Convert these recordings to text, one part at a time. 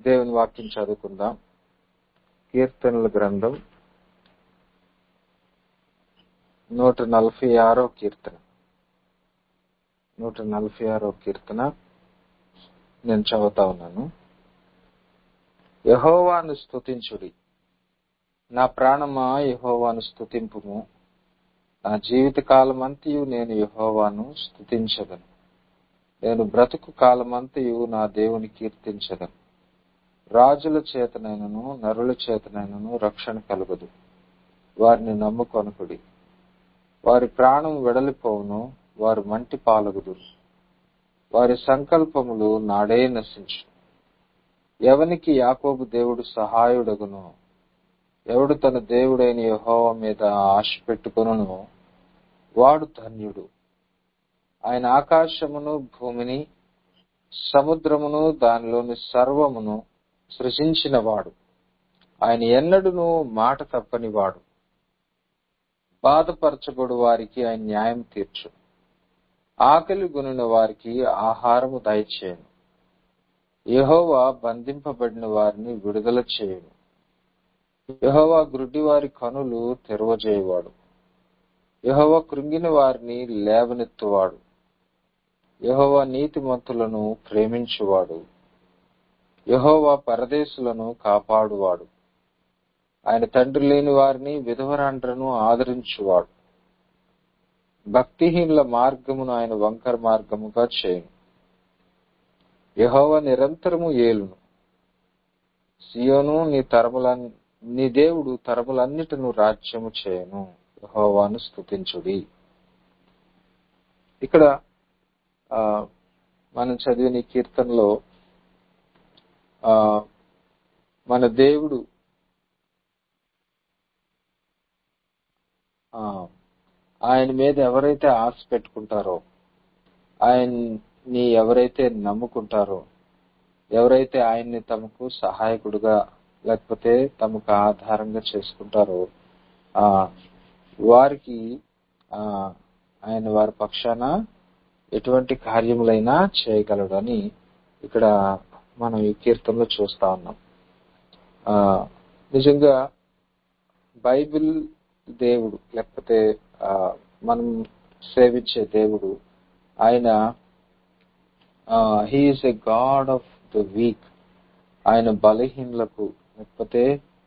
దేవుని వాక్యం చదువుకుందాం కీర్తనల గ్రంథం నూట నలభై ఆరో కీర్తన నూట నలభై ఆరో కీర్తన నేను చదువుతా ఉన్నాను యహోవాను స్తుతించుడి నా ప్రాణమా యహోవాను స్తుతింపుము నా జీవిత కాలమంతయు నేను యహోవాను స్తుతించదను నేను బ్రతుకు కాలమంతయు నా దేవుని కీర్తించదను రాజుల చేతనైనను నరుల చేతనైనను రక్షణ కలుగదు వారిని నమ్ముకొనకుడి వారి ప్రాణం వెడలిపోవును వారు మంటి పాలగుదురు వారి సంకల్పములు నాడే నశించు ఎవనికి యాకోబు దేవుడు సహాయుడగును ఎవడు తన దేవుడైన యహోవ మీద ఆశ పెట్టుకొనును వాడు ధన్యుడు ఆయన ఆకాశమును భూమిని సముద్రమును దానిలోని సర్వమును సృజించిన వాడు ఆయన ఎన్నడును మాట తప్పని వాడు బాధపరచబడు వారికి ఆయన న్యాయం తీర్చు ఆకలి గునిన వారికి ఆహారము దయచేయను యహోవా బంధింపబడిన వారిని విడుదల చేయను యహోవా గ్రుడ్డి వారి కనులు తెరవజేయవాడు యహోవా కృంగిన వారిని లేవనెత్తువాడు యహోవా నీతిమంతులను ప్రేమించువాడు యహోవా పరదేశులను కాపాడువాడు ఆయన తండ్రి లేని వారిని విధవరాండ్రను ఆదరించువాడు భక్తిహీనుల మార్గమును ఆయన వంకర మార్గముగా చేయను యహోవ నిరంతరము ఏలును సియోను నీ తరముల నీ దేవుడు తరములన్నిటిను రాజ్యము చేయను యహోవాను స్థుతించుడి ఇక్కడ ఆ మనం చదివిన ఈ కీర్తనలో ఆ మన దేవుడు ఆ ఆయన మీద ఎవరైతే ఆశ పెట్టుకుంటారో ఆయన్ని ఎవరైతే నమ్ముకుంటారో ఎవరైతే ఆయన్ని తమకు సహాయకుడుగా లేకపోతే తమకు ఆధారంగా చేసుకుంటారో ఆ వారికి ఆ ఆయన వారి పక్షాన ఎటువంటి కార్యములైనా చేయగలడు అని ఇక్కడ మనం ఈ కీర్తనలో చూస్తా ఉన్నాం ఆ నిజంగా బైబిల్ దేవుడు లేకపోతే మనం సేవించే దేవుడు ఆయన he is a god of the weak ఆయన బలహీనులకు లేకపోతే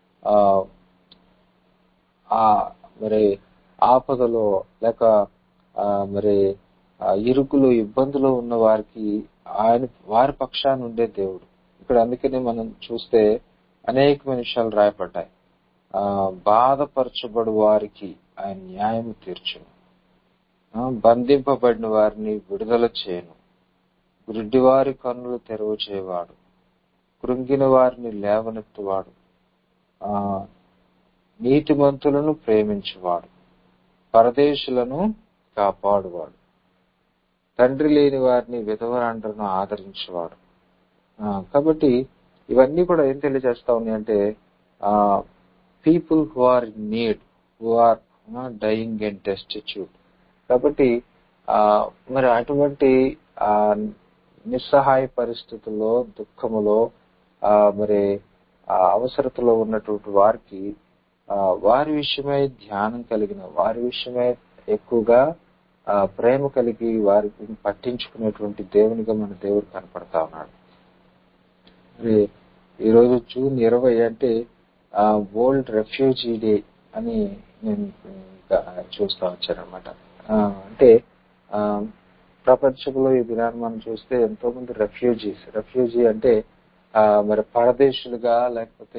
ఆ మరి ఆపదలో లేక మరి ఇరుకులు ఇబ్బందులు ఉన్న వారికి ఆయన వారి పక్షాన ఉండే దేవుడు ఇక్కడ అందుకనే మనం చూస్తే అనేకమైన విషయాలు రాయపడ్డాయి ఆ బాధపరచబడు వారికి ఆయన న్యాయం తీర్చును బంధింపబడిన వారిని విడుదల చేయను గుడ్డివారి కన్నులు తెరవు చేయవాడు కృంగిన వారిని లేవనెత్తువాడు ఆ నీతిమంతులను ప్రేమించువాడు పరదేశులను కాపాడువాడు తండ్రి లేని వారిని విధవరాండ్రను ఆదరించేవాడు కాబట్టి ఇవన్నీ కూడా ఏం తెలియజేస్తా ఉన్నాయి అంటే people who are in need who are dying and destitute కాబట్టి మరి అటువంటి నిస్సహాయ పరిస్థితుల్లో దుఃఖములో మరి అవసరతలో ఉన్నటువంటి వారికి వారి విషయమై ధ్యానం కలిగిన వారి విషయమై ఎక్కువగా ప్రేమ కలిగి వారిని పట్టించుకునేటువంటి దేవునిగా మన దేవుడు కనపడతా ఉన్నాడు మరి ఈరోజు జూన్ ఇరవై అంటే వరల్డ్ రెఫ్యూజీ డే అని నేను చూస్తా వచ్చానమాట అంటే ప్రపంచంలో ఈ దినాన్ని మనం చూస్తే ఎంతో మంది రెఫ్యూజీస్ రెఫ్యూజీ అంటే మరి పరదేశులుగా లేకపోతే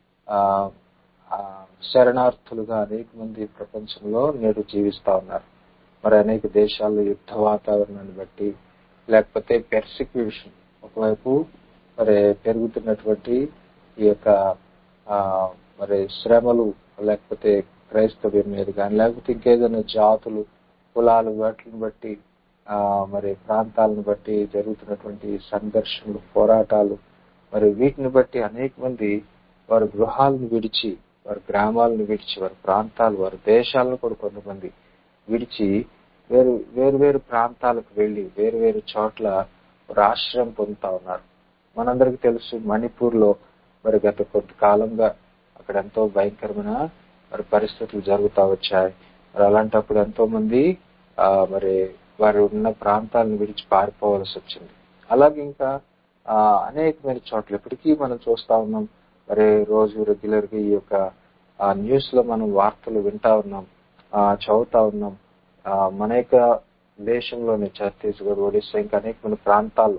శరణార్థులుగా అనేక మంది ప్రపంచంలో నేడు జీవిస్తా ఉన్నారు మరి అనేక దేశాల్లో యుద్ధ వాతావరణాన్ని బట్టి లేకపోతే పెర్సిక్యూషన్ ఒకవైపు మరి పెరుగుతున్నటువంటి ఈ యొక్క మరి శ్రమలు లేకపోతే క్రైస్తవ్యం మీద కానీ లేకపోతే ఇంకేదైనా జాతులు కులాలు వాటిని బట్టి ఆ మరి ప్రాంతాలను బట్టి జరుగుతున్నటువంటి సంఘర్షణలు పోరాటాలు మరి వీటిని బట్టి అనేక మంది వారి గృహాలను విడిచి వారి గ్రామాలను విడిచి వారి ప్రాంతాలు వారి దేశాలను కూడా కొంతమంది విడిచి వేరు వేరు వేరు ప్రాంతాలకు వెళ్లి వేరు వేరు చోట్ల వారు ఆశ్రయం పొందుతా ఉన్నారు మనందరికి తెలుసు మణిపూర్ లో మరి గత కొంతకాలంగా అక్కడ ఎంతో భయంకరమైన మరి పరిస్థితులు జరుగుతా వచ్చాయి మరి అలాంటప్పుడు ఎంతో మంది ఆ మరి వారు ఉన్న ప్రాంతాలను విడిచి పారిపోవలసి వచ్చింది అలాగే ఇంకా ఆ అనేకమైన చోట్ల ఇప్పటికీ మనం చూస్తా ఉన్నాం మరి రోజు రెగ్యులర్ గా ఈ యొక్క ఆ న్యూస్ లో మనం వార్తలు వింటా ఉన్నాం ఆ చదువుతా ఉన్నాం ఆ మన యొక్క దేశంలోని ఛత్తీస్గఢ్ ఒడిస్సా ఇంకా అనేకమైన ప్రాంతాల్లో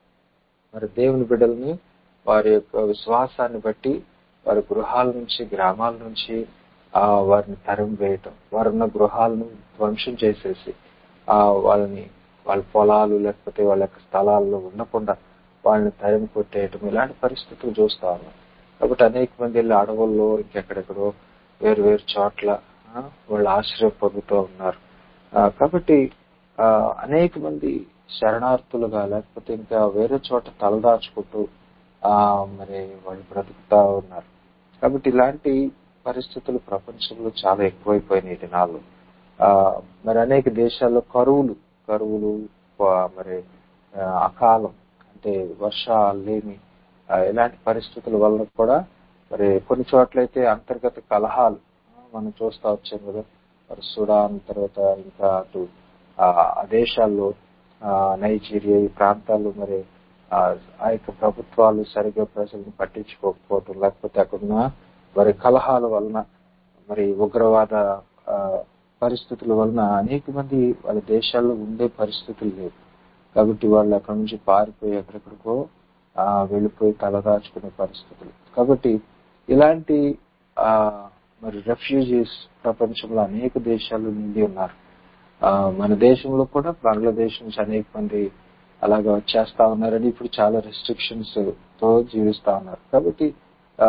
మరి దేవుని బిడ్డల్ని వారి యొక్క విశ్వాసాన్ని బట్టి వారి గృహాల నుంచి గ్రామాల నుంచి ఆ వారిని తరిమి వేయటం వారున్న గృహాలను ధ్వంసం చేసేసి ఆ వాళ్ళని వాళ్ళ పొలాలు లేకపోతే వాళ్ళ యొక్క స్థలాల్లో ఉండకుండా వాళ్ళని తరిమి కొట్టేయటం ఇలాంటి పరిస్థితులు చూస్తా ఉన్నాం కాబట్టి అనేక మంది వెళ్ళి అడవుల్లో ఇంకెక్కడెక్కడో వేరు వేరు చోట్ల ఆ, వాళ్ళు ఆశ్రయం పొందుతూ ఉన్నారు ఆ, కాబట్టి ఆ, అనేక మంది శరణార్థులుగా లేకపోతే ఇంకా వేరే చోట తలదాచుకుంటూ ఆ మరి వాళ్ళు బ్రతుకుతా ఉన్నారు కాబట్టి ఇలాంటి పరిస్థితులు ప్రపంచంలో చాలా ఎక్కువైపోయినాయి ఈ దినాల్లో ఆ మరి అనేక దేశాల్లో కరువులు కరువులు ఆ, మరి ఆ, అకాలం అంటే వర్షాలు లేని ఆ, ఇలాంటి పరిస్థితుల వల్ల కూడా మరి కొన్ని చోట్లయితే అంతర్గత కలహాలు ఆ, మనం చూస్తా వచ్చాం కదా మరి సుడాన్ తర్వాత ఇంకా అటు ఆ ఆ దేశాల్లో ఆ, నైజీరియా ఈ ప్రాంతాల్లో మరి ఆ ఆ యొక్క ప్రభుత్వాలు సరిగ్గా ప్రజలను పట్టించుకోకపోవటం లేకపోతే అక్కడున్న మరి కలహాల వలన మరి ఉగ్రవాద ఆ, పరిస్థితుల వలన అనేక మంది వాళ్ళ దేశాల్లో ఉండే పరిస్థితులు లేవు కాబట్టి వాళ్ళు అక్కడ నుంచి పారిపోయి ఎక్కడెక్కడికో ఆ వెళ్ళిపోయి తలదాచుకునే పరిస్థితులు కాబట్టి ఇలాంటి ఆ మరి రెఫ్యూజీస్ ప్రపంచంలో అనేక దేశాలు నిండి ఉన్నారు ఆ మన దేశంలో కూడా బంగ్లాదేశ్ నుంచి అనేక మంది అలాగా వచ్చేస్తా ఉన్నారని ఇప్పుడు చాలా రెస్ట్రిక్షన్స్ తో జీవిస్తా ఉన్నారు కాబట్టి ఆ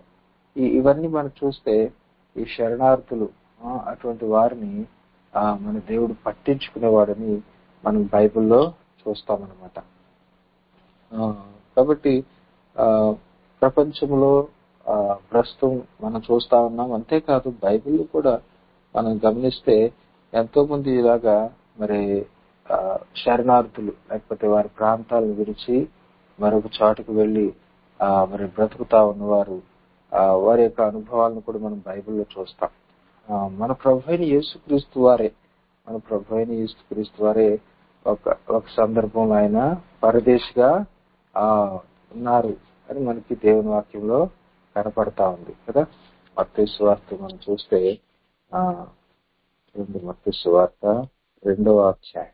ఈ- ఇవన్నీ మనం చూస్తే ఈ శరణార్థులు ఆ, అటువంటి వారిని ఆ మన దేవుడు పట్టించుకునేవాడని మనం బైబిల్లో చూస్తామన్నమాట ఆ, కాబట్టి ఆ ప్రపంచంలో ఆ, ప్రస్తుతం మనం చూస్తా ఉన్నాం అంతేకాదు బైబిల్ కూడా మనం గమనిస్తే ఎంతో మంది ఇలాగా మరి ఆ, శరణార్థులు లేకపోతే వారి ప్రాంతాలను విడిచి మరొక చోటుకు వెళ్లి ఆ, మరి బ్రతుకుతా ఉన్నవారు ఆ, వారి యొక్క అనుభవాలను కూడా మనం బైబిల్లో చూస్తాం ఆ, మన ప్రభు అయిన యేసుక్రీస్తు వారే మన ప్రభు అయిన యేసుక్రీస్తు వారే ఒక ఒక సందర్భంలో ఆయన పరదేశిగా ఆ ఉన్నారు అని మనకి దేవుని వాక్యంలో కనపడతా ఉంది కదా మత్తయి సువార్త మనం చూస్తే ఆ రెండు మత్తయి సువార్త రెండవ అధ్యాయం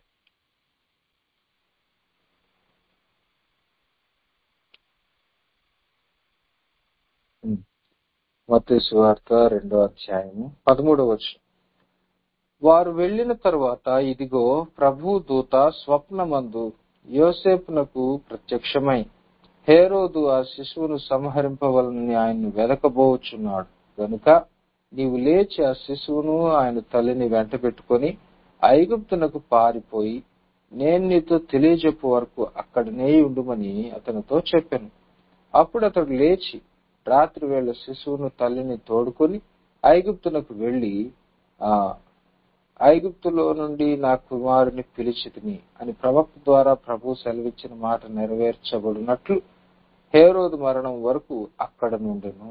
ఉమ్. మత్తయి సువార్త రెండవ అధ్యాయము పదమూడవ వచనం వారు వెళ్లిన తరువాత ఇదిగో ప్రభు దూత స్వప్నమందు యోసేపునకు ప్రత్యక్షమై హేరోదు ఆ శిశువును సంహరింపవలనని ఆయన్ను వెదకబోచున్నాడు గనుక నీవు లేచి ఆ శిశువును ఆయన తల్లిని వెంట పెట్టుకుని ఐగుప్తునకు పారిపోయి నేను నీతో తెలియజెప్పు వరకు అక్కడనే ఉండుమని అతనితో చెప్పాను అప్పుడు అతడు లేచి రాత్రి వేళ శిశువును తల్లిని తోడుకొని ఐగుప్తునకు వెళ్లి ఆ ఐగుప్తులో నుండి నా కుమారుని పిలిచితిని అని ప్రవక్త ద్వారా ప్రభు సెలవిచ్చిన మాట నెరవేర్చబడినట్లు హేరోదు మరణం వరకు అక్కడ నుండెను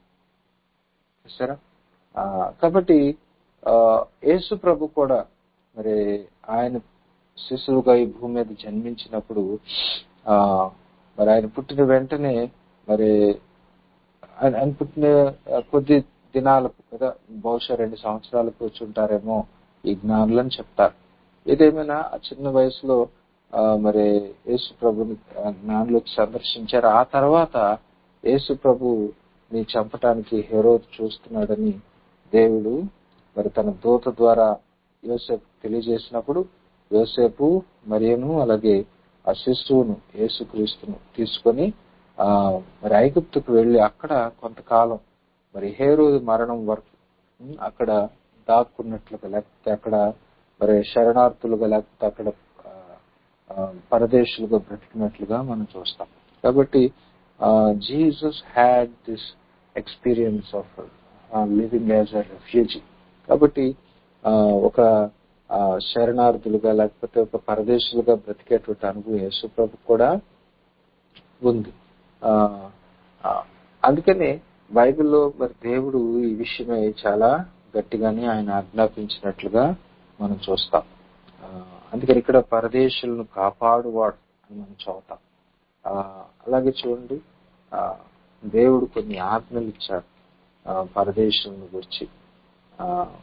చూసారా ఆ, కాబట్టి ఆ, యేసు ప్రభు కూడా మరి ఆయన శిశువుగా ఈ భూమి మీద జన్మించినప్పుడు ఆ మరి ఆయన పుట్టిన వెంటనే మరి ఆయన ఆయన పుట్టిన ఆ, కొద్ది దినాలకు కదా బహుశా రెండు సంవత్సరాలకు వచ్చి ఉంటారేమో ఈ జ్ఞానులని చెప్తారు ఏదేమైనా ఆ చిన్న వయసులో ఆ, మరి యేసు ప్రభుని ఆ, జ్ఞానులు వచ్చి సందర్శించారు ఆ తర్వాత యేసు ప్రభు ని చంపటానికి హెరోద్ చూస్తున్నాడని దేవుడు మరి తన దూత ద్వారా యోసేపు తెలియజేసినప్పుడు యోసేపు మరియను అలాగే ఆ శిశువును యేసుక్రీస్తును తీసుకొని ఆ మరి ఐగుప్తుకు వెళ్లి అక్కడ కొంతకాలం మరి హేరోదు మరణం వరకు ఉమ్, అక్కడ దాక్కున్నట్లుగా లేకపోతే అక్కడ మరి శరణార్థులుగా లేకపోతే అక్కడ ఆ, ఆ, పరదేశులుగా బ్రతికినట్లుగా మనం చూస్తాం కాబట్టి Jesus had this experience of living as a refugee కాబట్టి ఆ, ఒక ఆ, శరణార్థులుగా లేకపోతే ఒక పరదేశులుగా బ్రతికేటువంటి అనుభవం యేసు ప్రభు కూడా ఉంది ఆ, ఆ, అందుకనే బైబిల్లో మరి దేవుడు ఈ విషయమై చాలా గట్టిగానే ఆయన ఆజ్ఞాపించినట్లుగా మనం చూస్తాం ఆ, అందుకని ఇక్కడ పరదేశులను కాపాడువాడు అని మనం చదువుతాం ఆ, అలాగే చూడండి ఆ, దేవుడు కొన్ని ఆజ్ఞలు ఇచ్చాడు ఆ, పరదేశులను గురించి ఆ,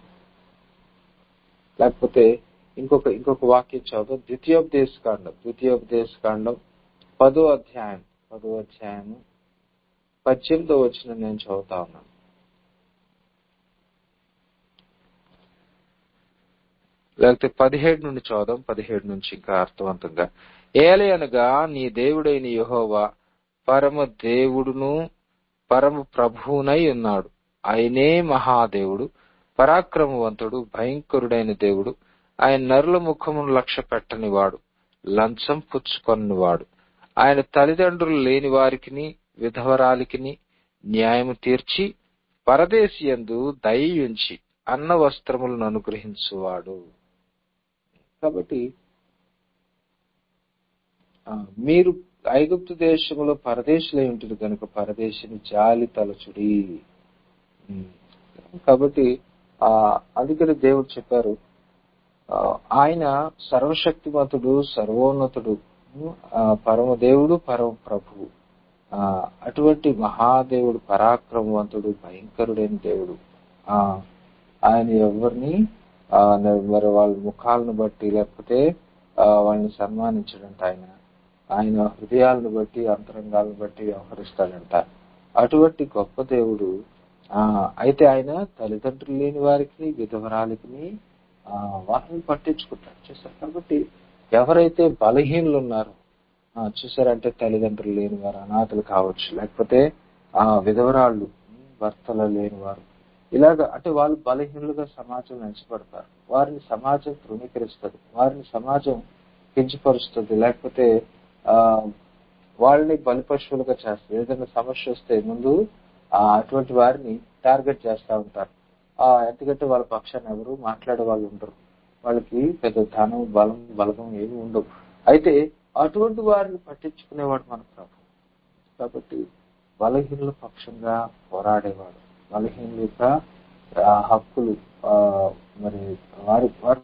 లేకపోతే ఇంకొక ఇంకొక వాక్యం చదువు ద్వితీయోపదేశ కాండం ద్వితీయోపదేశ కాండం పదో అధ్యాయం పదో అధ్యాయము పద్దెనిమిదో వచ్చిన నేను చదువుతా ఉన్నాను లేకపోతే పదిహేడు నుండి చదుదాం పదిహేడు నుంచి ఇంకా అర్థవంతంగా ఏలే అనగా నీ దేవుడైన యెహోవా పరమ దేవుడును పరమ ప్రభువునై ఉన్నాడు ఆయనే మహాదేవుడు పరాక్రమవంతుడు భయంకరుడైన దేవుడు ఆయన నరుల ముఖమును లక్ష్య పెట్టని వాడు లంచం పుచ్చుకొని వాడు ఆయన తల్లిదండ్రులు లేని వారికిని విధవరాలికిని న్యాయము తీర్చి పరదేశియందు దయ్యుంచి అన్న వస్త్రములను అనుగ్రహించువాడు కాబట్టి ఆ, మీరు ఐగుప్తు దేశంలో పరదేశులై ఉంటుంది కనుక పరదేశిని జాలి తలచుడి ఉమ్. కాబట్టి ఆ అందుకని దేవుడు చెప్పారు ఆ, ఆయన సర్వశక్తిమంతుడు సర్వోన్నతుడు ఆ, పరమ దేవుడు పరమ ప్రభువు ఆ, అటువంటి మహాదేవుడు పరాక్రమవంతుడు భయంకరుడైన దేవుడు ఆ ఆయన ఎవరిని ఆ, మరి వాళ్ళ ముఖాలను బట్టి లేకపోతే ఆ, వాళ్ళని సన్మానించడంట ఆయన ఆయన హృదయాలను బట్టి అంతరంగాలను బట్టి వ్యవహరిస్తాడంట అటువంటి గొప్ప దేవుడు ఆ అయితే ఆయన తల్లిదండ్రులు లేని వారికి విధవరాలకి ఆ వారిని పట్టించుకుంటాడు చూసారు కాబట్టి ఎవరైతే బలహీనులు ఉన్నారో ఆ, చూసారంటే తల్లిదండ్రులు లేని వారు అనాథలు కావచ్చు లేకపోతే ఆ విధవరాళ్ళు భర్తలు లేని వారు ఇలాగ అంటే వాళ్ళు బలహీనులుగా సమాజం ఎంచబడతారు వారిని సమాజం తృణీకరిస్తుంది వారిని సమాజం కించపరుస్తుంది లేకపోతే ఆ వాళ్ళని బలి పశువులుగా చేస్తారు ఏదైనా సమస్య వస్తే ముందు ఆ అటువంటి వారిని టార్గెట్ చేస్తా ఉంటారు ఆ ఎందుకంటే వాళ్ళ పక్షాన్ని ఎవరు మాట్లాడే వాళ్ళు ఉండరు వాళ్ళకి పెద్ద ధనం బలం బలగం ఏమి ఉండవు అయితే అటువంటి వారిని పట్టించుకునేవాడు మన ప్రభు కాబట్టి బలహీనుల పక్షంగా పోరాడేవాడు బలహీనుల యొక్క ఆ, హక్కులు ఆ, మరి వారి వారి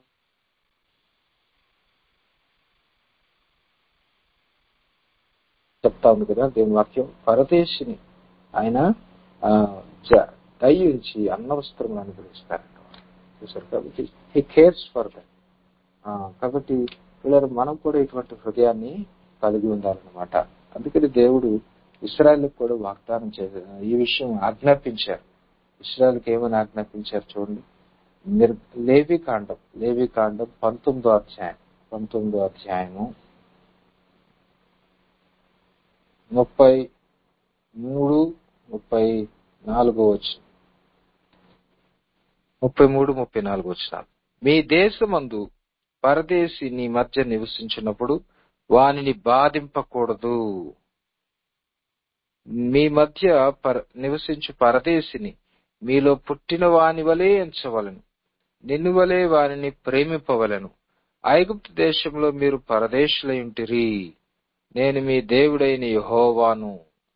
చెప్తా ఉంది కదా దేవుని వాక్యం పరదేశిని ఆయన ఆ, జ- దయించి అన్న వస్త్రం అనుగ్రహిస్తారంట చూసారు కాబట్టి హీ కేర్స్ ఫర్ దట్ కాబట్టి పిల్లలు మనం కూడా ఇటువంటి హృదయాన్ని కలిగి ఉండాలన్నమాట అందుకని దేవుడు ఇస్రాయల్కి కూడా వాగ్దానం చేశారు ఈ విషయం ఆజ్ఞాపించారు ఇస్రాయల్కి ఏమని ఆజ్ఞాపించారు చూడండి నిర్ లేవి కాండం లేవి కాండం పంతొమ్మిదో అధ్యాయం పంతొమ్మిదో అధ్యాయము ముప్పై మూడు ముప్పై నాలుగో వచ్చు ముప్పై మూడు ముప్పై నాలుగు వచ్చిన మీ దేశమందు పరదేశి నీ మధ్య నివసించినప్పుడు వానిని బాధింపకూడదు మీ మధ్య పర నివసించు పరదేశిని మీలో పుట్టిన వాని వలె ఎంచవలను నిన్ను వలె వానిని ప్రేమింపవలను ఐగుప్తు దేశంలో మీరు పరదేశులై ఉంటిరి నేను మీ దేవుడైన యెహోవాను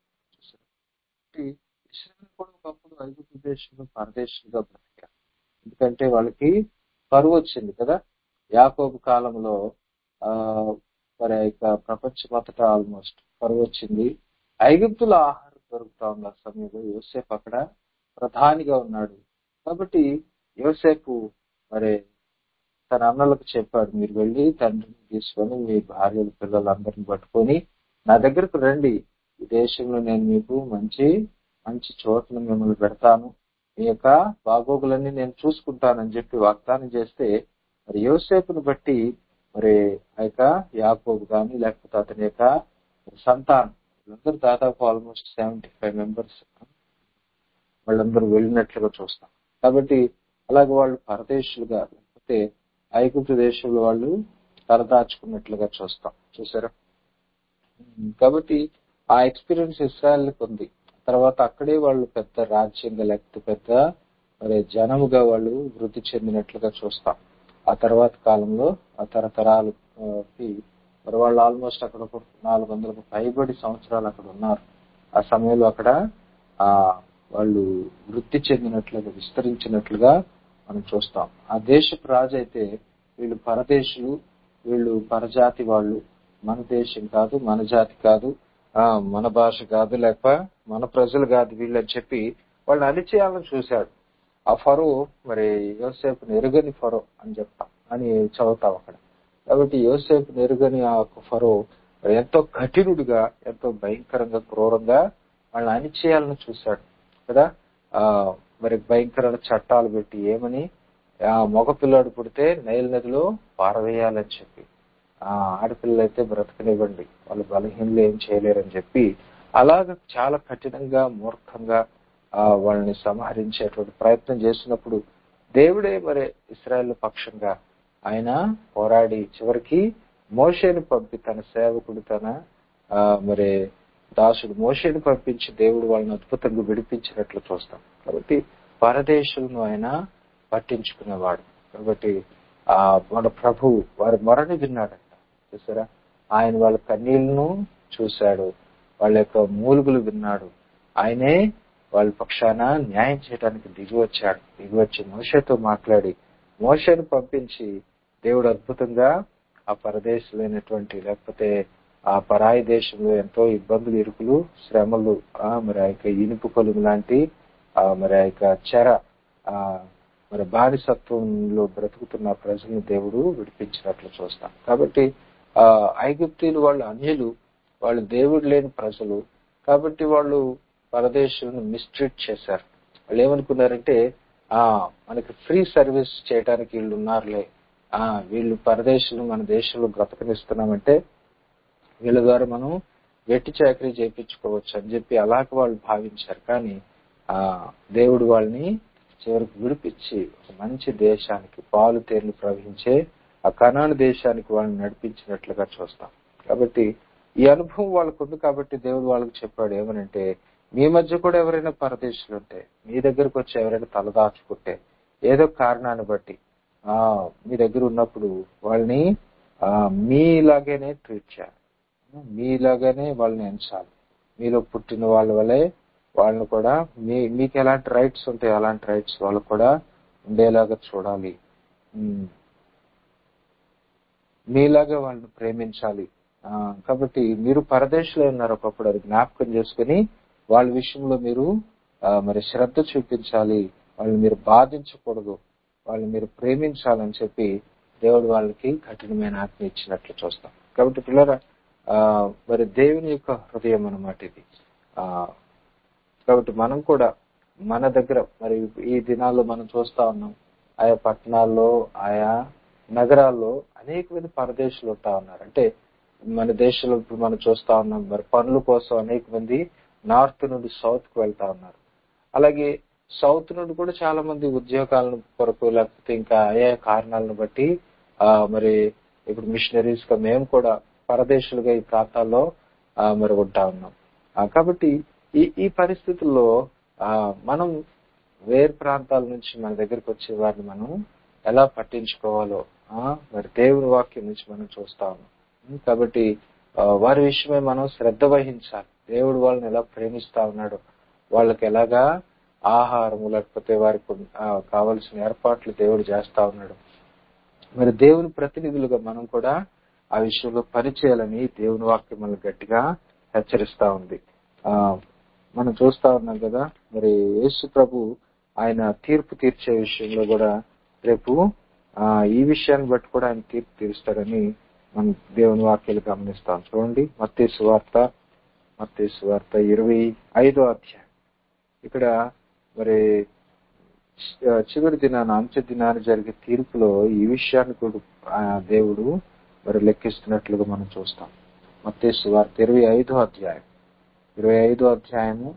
ఇస్రాయేల్ కూడా ఒకప్పుడు ఐగుప్తు దేశంలో పరదేశులుగా బ్రతికారు ఎందుకంటే వాళ్ళకి కరువు వచ్చింది కదా యాకోబు కాలంలో ఆ మరి ఇక ప్రపంచమంతటా ఆల్మోస్ట్ కరువు వచ్చింది ఐగుప్తులో ఆహారం దొరుకుతా ఉన్న సమయంలో యోసేపు అక్కడ ప్రధానిగా ఉన్నాడు కాబట్టి యోసేపు మరి తన అన్నలకు చెప్పాడు మీరు వెళ్ళి తండ్రిని తీసుకొని మీ భార్యలు పిల్లలందరిని పట్టుకొని నా దగ్గరకు రండి ఈ దేశంలో నేను మీకు మంచి మంచి చోట్ల మిమ్మల్ని పెడతాను మీ యొక్క బాగోగులన్నీ నేను చూసుకుంటానని చెప్పి వాగ్దానం చేస్తే మరి యోసేపును బట్టి మరి ఆ యొక్క యాకోబు కానీ లేకపోతే అతని యొక్క సంతానం వీళ్ళందరూ దాదాపు ఆల్మోస్ట్ సెవెంటీ ఫైవ్ మెంబర్స్ వాళ్ళందరూ వెళ్ళినట్లుగా చూస్తాం కాబట్టి అలాగే వాళ్ళు పరదేశులుగా లేకపోతే ఐగుప్తు దేశంలో వాళ్ళు తలదాచుకున్నట్లుగా చూస్తాం చూసారా ఉమ్, కాబట్టి ఆ ఎక్స్పీరియన్స్ ఇస్రాయల్కి ఉంది తర్వాత అక్కడే వాళ్ళు పెద్ద రాజ్యంగా లేకపోతే పెద్ద మరి జనముగా వాళ్ళు వృద్ధి చెందినట్లుగా చూస్తాం ఆ తర్వాత కాలంలో ఆ తరతరాలకి మరి వాళ్ళు ఆల్మోస్ట్ అక్కడ ఒక నాలుగు వందలకు పైబడి సంవత్సరాలు అక్కడ ఉన్నారు ఆ సమయంలో అక్కడ ఆ వాళ్ళు వృద్ధి చెందినట్లుగా విస్తరించినట్లుగా మనం చూస్తాం ఆ దేశపు రాజు అయితే వీళ్ళు పరదేశులు వీళ్ళు పరజాతి వాళ్ళు మన దేశం కాదు మన జాతి కాదు ఆ మన భాష కాదు లేక మన ప్రజలు కాదు వీళ్ళు అని చెప్పి వాళ్ళని అణిచేయాలని చూశాడు ఆ ఫరో మరి యోసేపు ఎరుగని ఫరో అని చెప్తాం అని చదువుతాం అక్కడ కాబట్టి యోసేపు ఎరుగని ఆ ఫరో మరి ఎంతో కఠినుడిగా ఎంతో భయంకరంగా క్రూరంగా వాళ్ళని అణిచేయాలని చూశాడు కదా ఆ మరి భయంకరమైన చట్టాలు పెట్టి ఏమని ఆ మగ పిల్లాడు పుడితే నైల్ నదిలో పారవేయాలని చెప్పి ఆ ఆడపిల్లలు అయితే బ్రతకనివ్వండి వాళ్ళు బలహీనలు ఏం చేయలేరని చెప్పి అలాగ చాలా కఠినంగా మూర్ఖంగా ఆ వాళ్ళని సంహరించేటువంటి ప్రయత్నం చేసినప్పుడు దేవుడే మరి ఇస్రాయల్ పక్షంగా ఆయన పోరాడి చివరికి మోషేని పంపి తన సేవకుడు తన ఆ మరి దాసుడు మోషేని పంపించి దేవుడు వాళ్ళని అద్భుతంగా విడిపించినట్లు చూస్తాం కాబట్టి పరదేశులను ఆయన పట్టించుకునేవాడు కాబట్టి ఆ మన ప్రభు వారి మొరని విన్నాడంట చూసారా ఆయన వాళ్ళ కన్నీళ్లను చూశాడు వాళ్ళ యొక్క మూలుగులు విన్నాడు ఆయనే వాళ్ళ పక్షాన న్యాయం చేయడానికి దిగి వచ్చాడు దిగి వచ్చి మోషతో మాట్లాడి మోషను పంపించి దేవుడు అద్భుతంగా ఆ పరదేశులైనటువంటి లేకపోతే ఆ పరాయి దేశంలో ఎంతో ఇబ్బందులు ఇరుకులు శ్రమలు ఆ మరి ఆ యొక్క ఇనుపు కొలుము లాంటి ఆ మరి ఆ యొక్క చెర ఆ మరి బానిసత్వంలో బ్రతుకుతున్న ప్రజలను దేవుడు విడిపించినట్లు చూస్తాం కాబట్టి ఆ ఐగుప్తీలు వాళ్ళు అన్యులు వాళ్ళు దేవుడు లేని ప్రజలు కాబట్టి వాళ్ళు పరదేశులను మిస్ట్రీట్ చేశారు వాళ్ళు ఏమనుకున్నారంటే ఆ మనకి ఫ్రీ సర్వీస్ చేయడానికి వీళ్ళు ఉన్నారులే ఆ వీళ్ళు పరదేశులు మన దేశంలో బ్రతకనిస్తున్నామంటే వీళ్ళ ద్వారా మనం వెట్టి చాకరీ చేయించుకోవచ్చు అని చెప్పి అలాగ వాళ్ళు భావించారు కానీ ఆ దేవుడు వాళ్ళని చివరికి విడిపించి ఒక మంచి దేశానికి పాలు తేర్లు ప్రవహించే ఆ కనాను దేశానికి వాళ్ళని నడిపించినట్లుగా చూస్తాం కాబట్టి ఈ అనుభవం వాళ్ళకు ఉంది కాబట్టి దేవుడు వాళ్ళకి చెప్పాడు ఏమనంటే మీ మధ్య కూడా ఎవరైనా పరదేశులు ఉంటే మీ దగ్గరకు వచ్చి ఎవరైనా తలదాచుకుంటే ఏదో కారణాన్ని బట్టి ఆ మీ దగ్గర ఉన్నప్పుడు వాళ్ళని ఆ మీలాగానే ట్రీట్ చేయాలి మీలాగానే వాళ్ళని ఎంచాలి మీలో పుట్టిన వాళ్ళ వల్లే వాళ్ళని కూడా మీ మీకు ఎలాంటి రైట్స్ ఉంటాయి అలాంటి రైట్స్ వాళ్ళకు కూడా ఉండేలాగా చూడాలి ఉమ్. మీలాగా వాళ్ళని ప్రేమించాలి ఆ, కాబట్టి మీరు పరదేశంలో ఉన్నారు ఒకప్పుడు అది జ్ఞాపకం చేసుకుని వాళ్ళ విషయంలో మీరు ఆ, మరి శ్రద్ధ చూపించాలి వాళ్ళని మీరు బాధించకూడదు వాళ్ళని మీరు ప్రేమించాలని చెప్పి దేవుడు వాళ్ళకి కఠినమైన ఆజ్ఞ ఇచ్చినట్లు చూస్తాం కాబట్టి పిల్లరా ఆ, మరి దేవుని యొక్క హృదయం అన్నమాట ఇది ఆ కాబట్టి మనం కూడా మన దగ్గర మరి ఈ దినాల్లో మనం చూస్తా ఉన్నాం ఆయా పట్టణాల్లో ఆయా నగరాల్లో అనేక మంది పరదేశులు ఉంటా ఉన్నారు అంటే మన దేశంలో ఇప్పుడు మనం చూస్తా ఉన్నాం మరి పనుల కోసం అనేక మంది నార్త్ నుండి సౌత్ కు వెళ్తా ఉన్నారు అలాగే సౌత్ నుండి కూడా చాలా మంది ఉద్యోగాలను కొరకు లేకపోతే ఇంకా ఆయా కారణాలను బట్టి ఆ మరి ఇప్పుడు మిషనరీస్ గా మేము కూడా పరదేశులుగా ఈ ప్రాంతాల్లో ఆ, మరి ఉంటా ఉన్నాం ఆ, కాబట్టి ఈ ఈ పరిస్థితుల్లో ఆ, మనం వేరు ప్రాంతాల నుంచి మన దగ్గరికి వచ్చే వారిని మనం ఎలా పట్టించుకోవాలో ఆ, మరి దేవుని వాక్యం నుంచి మనం చూస్తా ఉన్నాం ఉం, కాబట్టి ఆ, వారి విషయమై మనం శ్రద్ధ వహించాలి దేవుడు వాళ్ళని ఎలా ప్రేమిస్తా ఉన్నాడు వాళ్ళకి ఎలాగా ఆహారము లేకపోతే వారికి ఆ, కావలసిన ఏర్పాట్లు దేవుడు చేస్తా ఉన్నాడు మరి దేవుని ప్రతినిధులుగా మనం కూడా ఆ విషయంలో పనిచేయాలని దేవుని వాక్యం మనల్ని గట్టిగా హెచ్చరిస్తా ఉంది ఆ మనం చూస్తా ఉన్నాం కదా మరి యేసు ప్రభు ఆయన తీర్పు తీర్చే విషయంలో కూడా రేపు ఆ ఈ విషయాన్ని బట్టి కూడా ఆయన తీర్పు తీరుస్తాడని మనం దేవుని వాక్యాలు గమనిస్తాం చూడండి మత్తే సువార్త మత్తే సువార్త ఇరవై ఐదో అధ్యాయం ఇక్కడ మరి చ- చివరి దినాన అంత్య దినాన జరిగే తీర్పులో ఈ విషయాన్ని కూడా ఆ దేవుడు మరి లెక్కిస్తున్నట్లుగా మనం చూస్తాం మత్తే సువార్త ఇరవై ఐదో అధ్యాయం ఇరవై ఐదో అధ్యాయము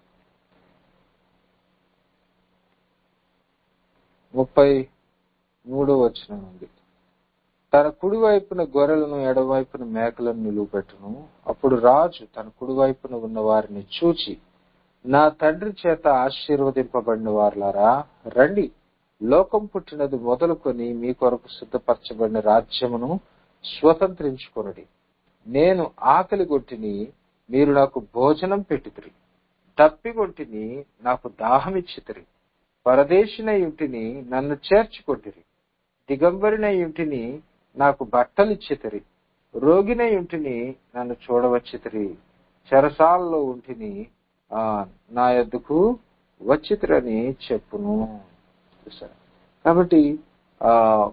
ముప్పై మూడో వచ్చిన ఉంది తన కుడి వైపున గొర్రెలను ఎడవైపున మేకలను నిలువబెట్టును అప్పుడు రాజు తన కుడి వైపున ఉన్న వారిని చూచి నా తండ్రి చేత ఆశీర్వదింపబడిన వారులారా రండి లోకం పుట్టినది మొదలుకొని మీ కొరకు సిద్ధపరచబడిన రాజ్యమును స్వతంత్రించుకొనుడి నేను ఆకలి కొట్టిని మీరు నాకు భోజనం పెట్టితిరి తప్పికొంటిని నాకు దాహం ఇచ్చితిరి పరదేశిన ఇంటిని నన్ను చేర్చుకొట్టిరి దిగంబరిన ఇంటిని నాకు బట్టలిచ్చితిరి రోగిన ఇంటిని నన్ను చూడవచ్చితిరి చెరసాలలో ఉంటిని ఆ నా యొద్దకు వచ్చితిరని చెప్పును చూసారా కాబట్టి ఆ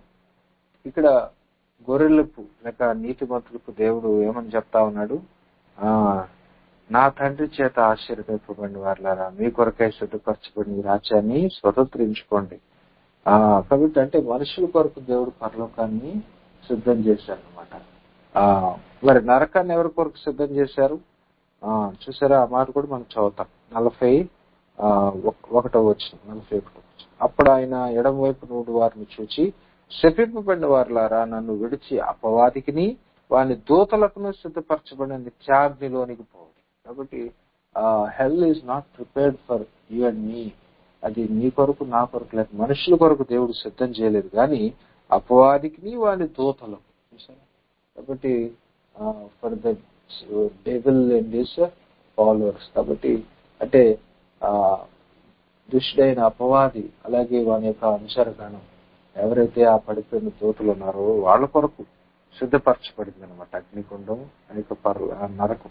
ఇక్కడ గొర్రెలకు లేక నీతిమంతులకు దేవుడు ఏమని చెప్తా ఉన్నాడు ఆ నా తండ్రి చేత ఆశీర్వదింపబడిన వారులారా మీ కొరకై సిద్ధపరచబడిన ఈ రాజ్యాన్ని స్వతంత్రించుకోండి ఆ కాబట్టి అంటే మనుషుల కొరకు దేవుడు పరలోకాన్ని సిద్ధం చేశారు అనమాట ఆ మరి నరకాన్ని ఎవరి కొరకు సిద్ధం చేశారు ఆ చూసారా ఆ మాట కూడా మనం చదువుతాం నలభై ఆ ఒక- ఒకటో వచ్చిన నలభై ఒకటో వచనం. అప్పుడు ఆయన ఎడమ వైపు నూడు వారిని చూచి శపింపబడిన వారులారా నన్ను విడిచి అపవాదికిని వాని దూతలకును సిద్ధపరచబడిన నిత్యాగ్నిలోనికి పోవు కాబట్టి hell is not prepared for you and me అది నీ కొరకు నా కొరకు లేక మనుషుల కొరకు దేవుడు సిద్ధం చేయలేదు కానీ అపవాదికిని వాని దూతలకు చూసారా కాబట్టి for the devil and this followers కాబట్టి అంటే ఆ దుష్టుడైన అపవాది అలాగే వాని యొక్క అనుసరగణం ఎవరైతే ఆ పడిపోయిన దూతలు ఉన్నారో వాళ్ళ కొరకు సిద్ధపరచబడింది అనమాట అగ్నికుండం అనేక పర్ల ఆ నరకం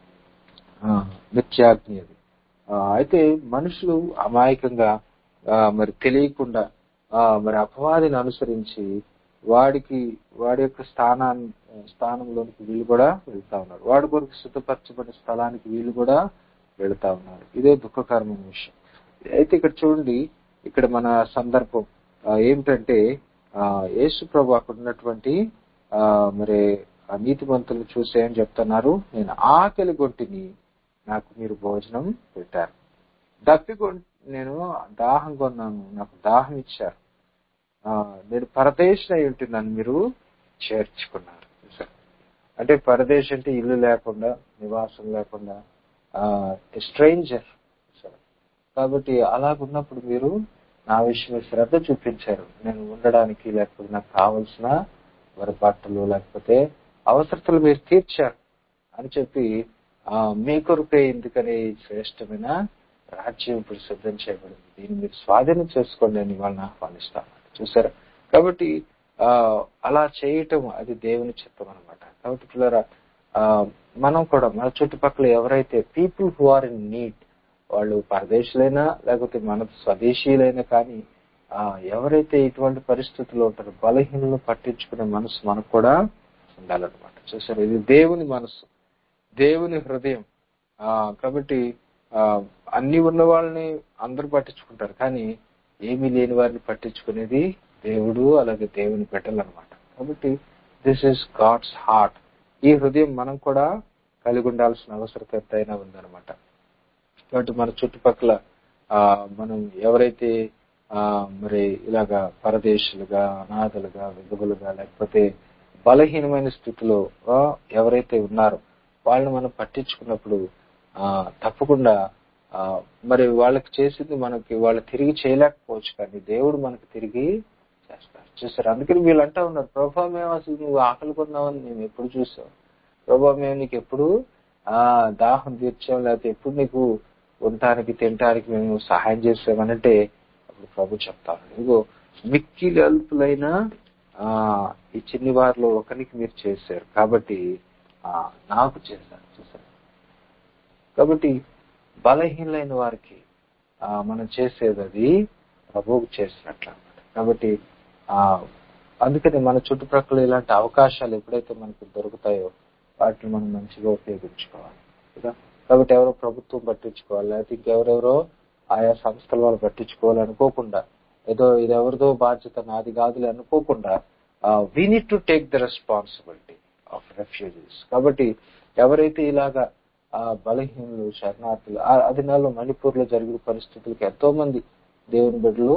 ఆ, నిత్యాగ్ని అది ఆ, అయితే మనుషులు అమాయకంగా ఆ, మరి తెలియకుండా ఆ, మరి అపవాదిని అనుసరించి వాడికి వాడి యొక్క స్థానాన్ని స్థానంలోనికి వీళ్ళు కూడా వెళ్తా ఉన్నారు వాడి కొరకు సిద్ధపరచబడిన స్థలానికి వీళ్ళు కూడా వెళ్తా ఉన్నారు ఇదే దుఃఖకరమైన విషయం అయితే ఇక్కడ చూడండి ఇక్కడ మన సందర్భం ఆ, ఏమిటంటే ఆ, యేసు ప్రభు అక్కడ ఉన్నటువంటి ఆ, మరి ఆ నీతిమంతులను చూసి ఏం చెప్తున్నారు నేను ఆకలి గొంటిని నాకు మీరు భోజనం పెట్టారు దప్పి కొన్- నేను దాహం కొన్నాను నాకు దాహం ఇచ్చారు ఆ, నేను పరదేశం అయి ఉంటే నన్ను మీరు చేర్చుకున్నారు చూసారా? అంటే పరదేశం అంటే ఇల్లు లేకుండా నివాసం లేకుండా స్ట్రేంజర్ కాబట్టి అలాగున్నప్పుడు మీరు నా విషయమే శ్రద్ధ చూపించారు నేను ఉండడానికి లేకపోతే నాకు కావలసిన మరి బట్టలు లేకపోతే అవసరతలు మీరు తీర్చారు అని చెప్పి ఆ మీ కొరకే ఎందుకని ఈ శ్రేష్టమైన రాజ్యం ఇప్పుడు సిద్ధం చేయబడింది దీన్ని మీరు స్వాధీనం చేసుకోండి అని వాళ్ళని ఆహ్వానిస్తాను చూసారా కాబట్టి ఆ అలా చేయటం అది దేవుని చిత్తం అనమాట కాబట్టి పిల్లరా ఆ మనం కూడా మన చుట్టుపక్కల ఎవరైతే people who are in need వాళ్ళు పరదేశులైనా లేకపోతే మన స్వదేశీయులైనా కానీ ఆ ఎవరైతే ఇటువంటి పరిస్థితుల్లో ఉంటారో బలహీనలు పట్టించుకునే మనసు మనకు కూడా ఉండాలన్నమాట చూసారు ఇది దేవుని మనసు దేవుని హృదయం ఆ కాబట్టి ఆ అన్ని ఉన్న వాళ్ళని అందరూ పట్టించుకుంటారు కానీ ఏమీ లేని వారిని పట్టించుకునేది దేవుడు అలాగే దేవుని బిడ్డలు అనమాట కాబట్టి దిస్ ఇస్ గాడ్స్ హార్ట్ ఈ హృదయం మనం కూడా కలిగి ఉండాల్సిన అవసరత ఎంతైనా ఉందన్నమాట కాబట్టి మన చుట్టుపక్కల ఆ మనం ఎవరైతే ఆ మరి ఇలాగా పరదేశులుగా అనాథలుగా విధవులుగా లేకపోతే బలహీనమైన స్థితిలో ఆ, ఎవరైతే ఉన్నారో వాళ్ళని మనం పట్టించుకున్నప్పుడు ఆ తప్పకుండా ఆ మరి వాళ్ళకి చేసింది మనకి వాళ్ళు తిరిగి చేయలేకపోవచ్చు కానీ దేవుడు మనకి తిరిగి చేస్తారు చూస్తారు అందుకని వీళ్ళు అంటా ఉన్నారు ప్రభా మేము అసలు నువ్వు ఆకలి కొన్నావని మేము ఎప్పుడు చూసాం ప్రభా మేము నీకు ఎప్పుడు ఆ దాహం తీర్చాం లేకపోతే ఎప్పుడు నీకు ఉండటానికి తినటానికి మేము సహాయం చేసామనంటే అప్పుడు ప్రభు చెప్తాను ఇదిగో మిక్కిలి అల్పులైన ఆ ఈ చిన్ని వారిలో ఒకరికి మీరు చేశారు కాబట్టి ఆ నాకు చేశారు చూసారు కాబట్టి బలహీనలైన వారికి ఆ మనం చేసేది అది ప్రభువుకు చేసినట్లు అన్నమాట కాబట్టి ఆ అందుకని మన చుట్టుప్రక్కల ఇలాంటి అవకాశాలు ఎప్పుడైతే మనకు దొరుకుతాయో వాటిని మనం మంచిగా ఉపయోగించుకోవాలి కదా కాబట్టి ఎవరో ప్రభుత్వం పట్టించుకోవాలి లేకపోతే ఇంకెవరెవరో ఆయా సంస్థల వాళ్ళు పట్టించుకోవాలి అనుకోకుండా ఏదో ఇది ఎవరిదో బాధ్యత నాది కాదులే అనుకోకుండా we need to take the responsibility of refugees కాబట్టి ఎవరైతే ఇలాగా ఆ బలహీనులు శరణార్థులు ఆ- ఆ దినాల్లో మణిపూర్ లో జరిగిన పరిస్థితులకు ఎంతో మంది దేవుని బిడ్డలు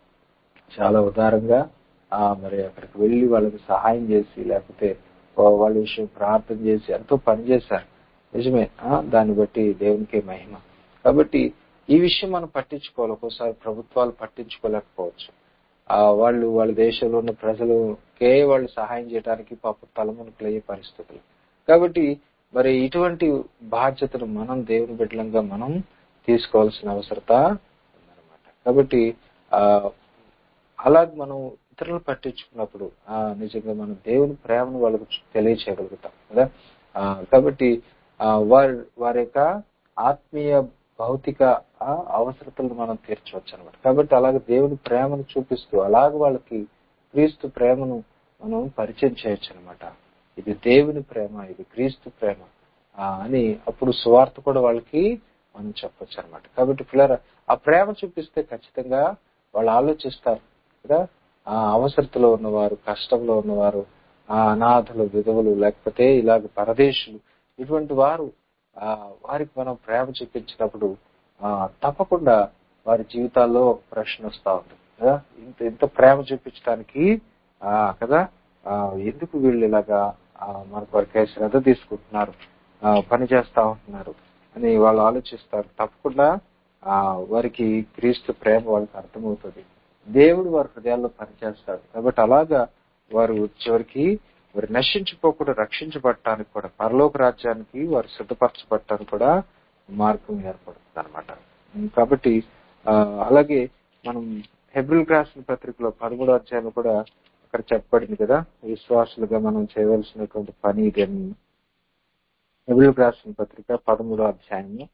చాలా ఉదారంగా ఆ మరి అక్కడికి వెళ్లి వాళ్ళకి సహాయం చేసి లేకపోతే వా- వాళ్ళ విషయం ప్రార్థన చేసి ఎంతో పని చేశారు నిజమే ఆ, దాన్ని బట్టి దేవునికే మహిమ కాబట్టి ఈ విషయం మనం పట్టించుకోవాలి ఒక్కోసారి ప్రభుత్వాలు పట్టించుకోలేకపోవచ్చు ఆ వాళ్ళు వాళ్ళ దేశంలో ఉన్న ప్రజలకే వాళ్ళు సహాయం చేయడానికి పాప తలమునకులు అయ్యే పరిస్థితులు కాబట్టి మరి ఇటువంటి బాధ్యతను మనం దేవుని బిడ్డలంగా మనం తీసుకోవాల్సిన అవసరత ఉందన్నమాట కాబట్టి ఆ అలాగే మనం ఇతరులు పట్టించుకున్నప్పుడు ఆ నిజంగా మనం దేవుని ప్రేమను వాళ్ళకు తెలియచేయగలుగుతాం కదా ఆ కాబట్టి ఆ వారి వారి యొక్క ఆత్మీయ భౌతిక ఆ, అవసరతలను మనం తీర్చవచ్చు అనమాట కాబట్టి అలాగే దేవుని ప్రేమను చూపిస్తూ అలాగ వాళ్ళకి క్రీస్తు ప్రేమను మనం పరిచయం చేయొచ్చు అనమాట ఇది దేవుని ప్రేమ ఇది క్రీస్తు ప్రేమ ఆ, అని అప్పుడు సువార్త కూడా వాళ్ళకి మనం చెప్పొచ్చు అనమాట కాబట్టి పిల్లల ఆ ప్రేమ చూపిస్తే ఖచ్చితంగా వాళ్ళు ఆలోచిస్తారు కదా ఆ అవసరతలో ఉన్నవారు కష్టంలో ఉన్నవారు ఆ అనాథలు విధవులు లేకపోతే ఇలాగ పరదేశులు ఇటువంటి వారు ఆ వారికి మనం ప్రేమ చూపించినప్పుడు ఆ తప్పకుండా వారి జీవితాల్లో ప్రశ్న వస్తా ఉంటుంది కదా ఇంత ఇంత ప్రేమ చూపించడానికి ఆ కదా ఆ ఎందుకు వీళ్ళు ఇలాగా ఆ, మనకు వారికి శ్రద్ధ తీసుకుంటున్నారు ఆ, పని చేస్తా ఉంటున్నారు అని వాళ్ళు ఆలోచిస్తారు తప్పకుండా ఆ వారికి క్రీస్తు ప్రేమ వాళ్ళకి అర్థమవుతుంది దేవుడు వారి హృదయాల్లో పనిచేస్తాడు కాబట్టి అలాగా వారు చివరికి వారు నశించిపోకుండా రక్షించబడటానికి కూడా పరలోక రాజ్యానికి వారు సిద్ధపరచబడటానికి కూడా మార్గం ఏర్పడుతుంది అనమాట కాబట్టి ఆ, అలాగే మనం హెబ్రిల్ రాసిన పత్రికలో పదమూడో అధ్యాయంలో కూడా అక్కడ చెప్పబడింది కదా విశ్వాసులుగా మనం చేయవలసినటువంటి పని ఇది అని హెబ్రిల్ రాసిన పత్రిక పదమూడో అధ్యాయము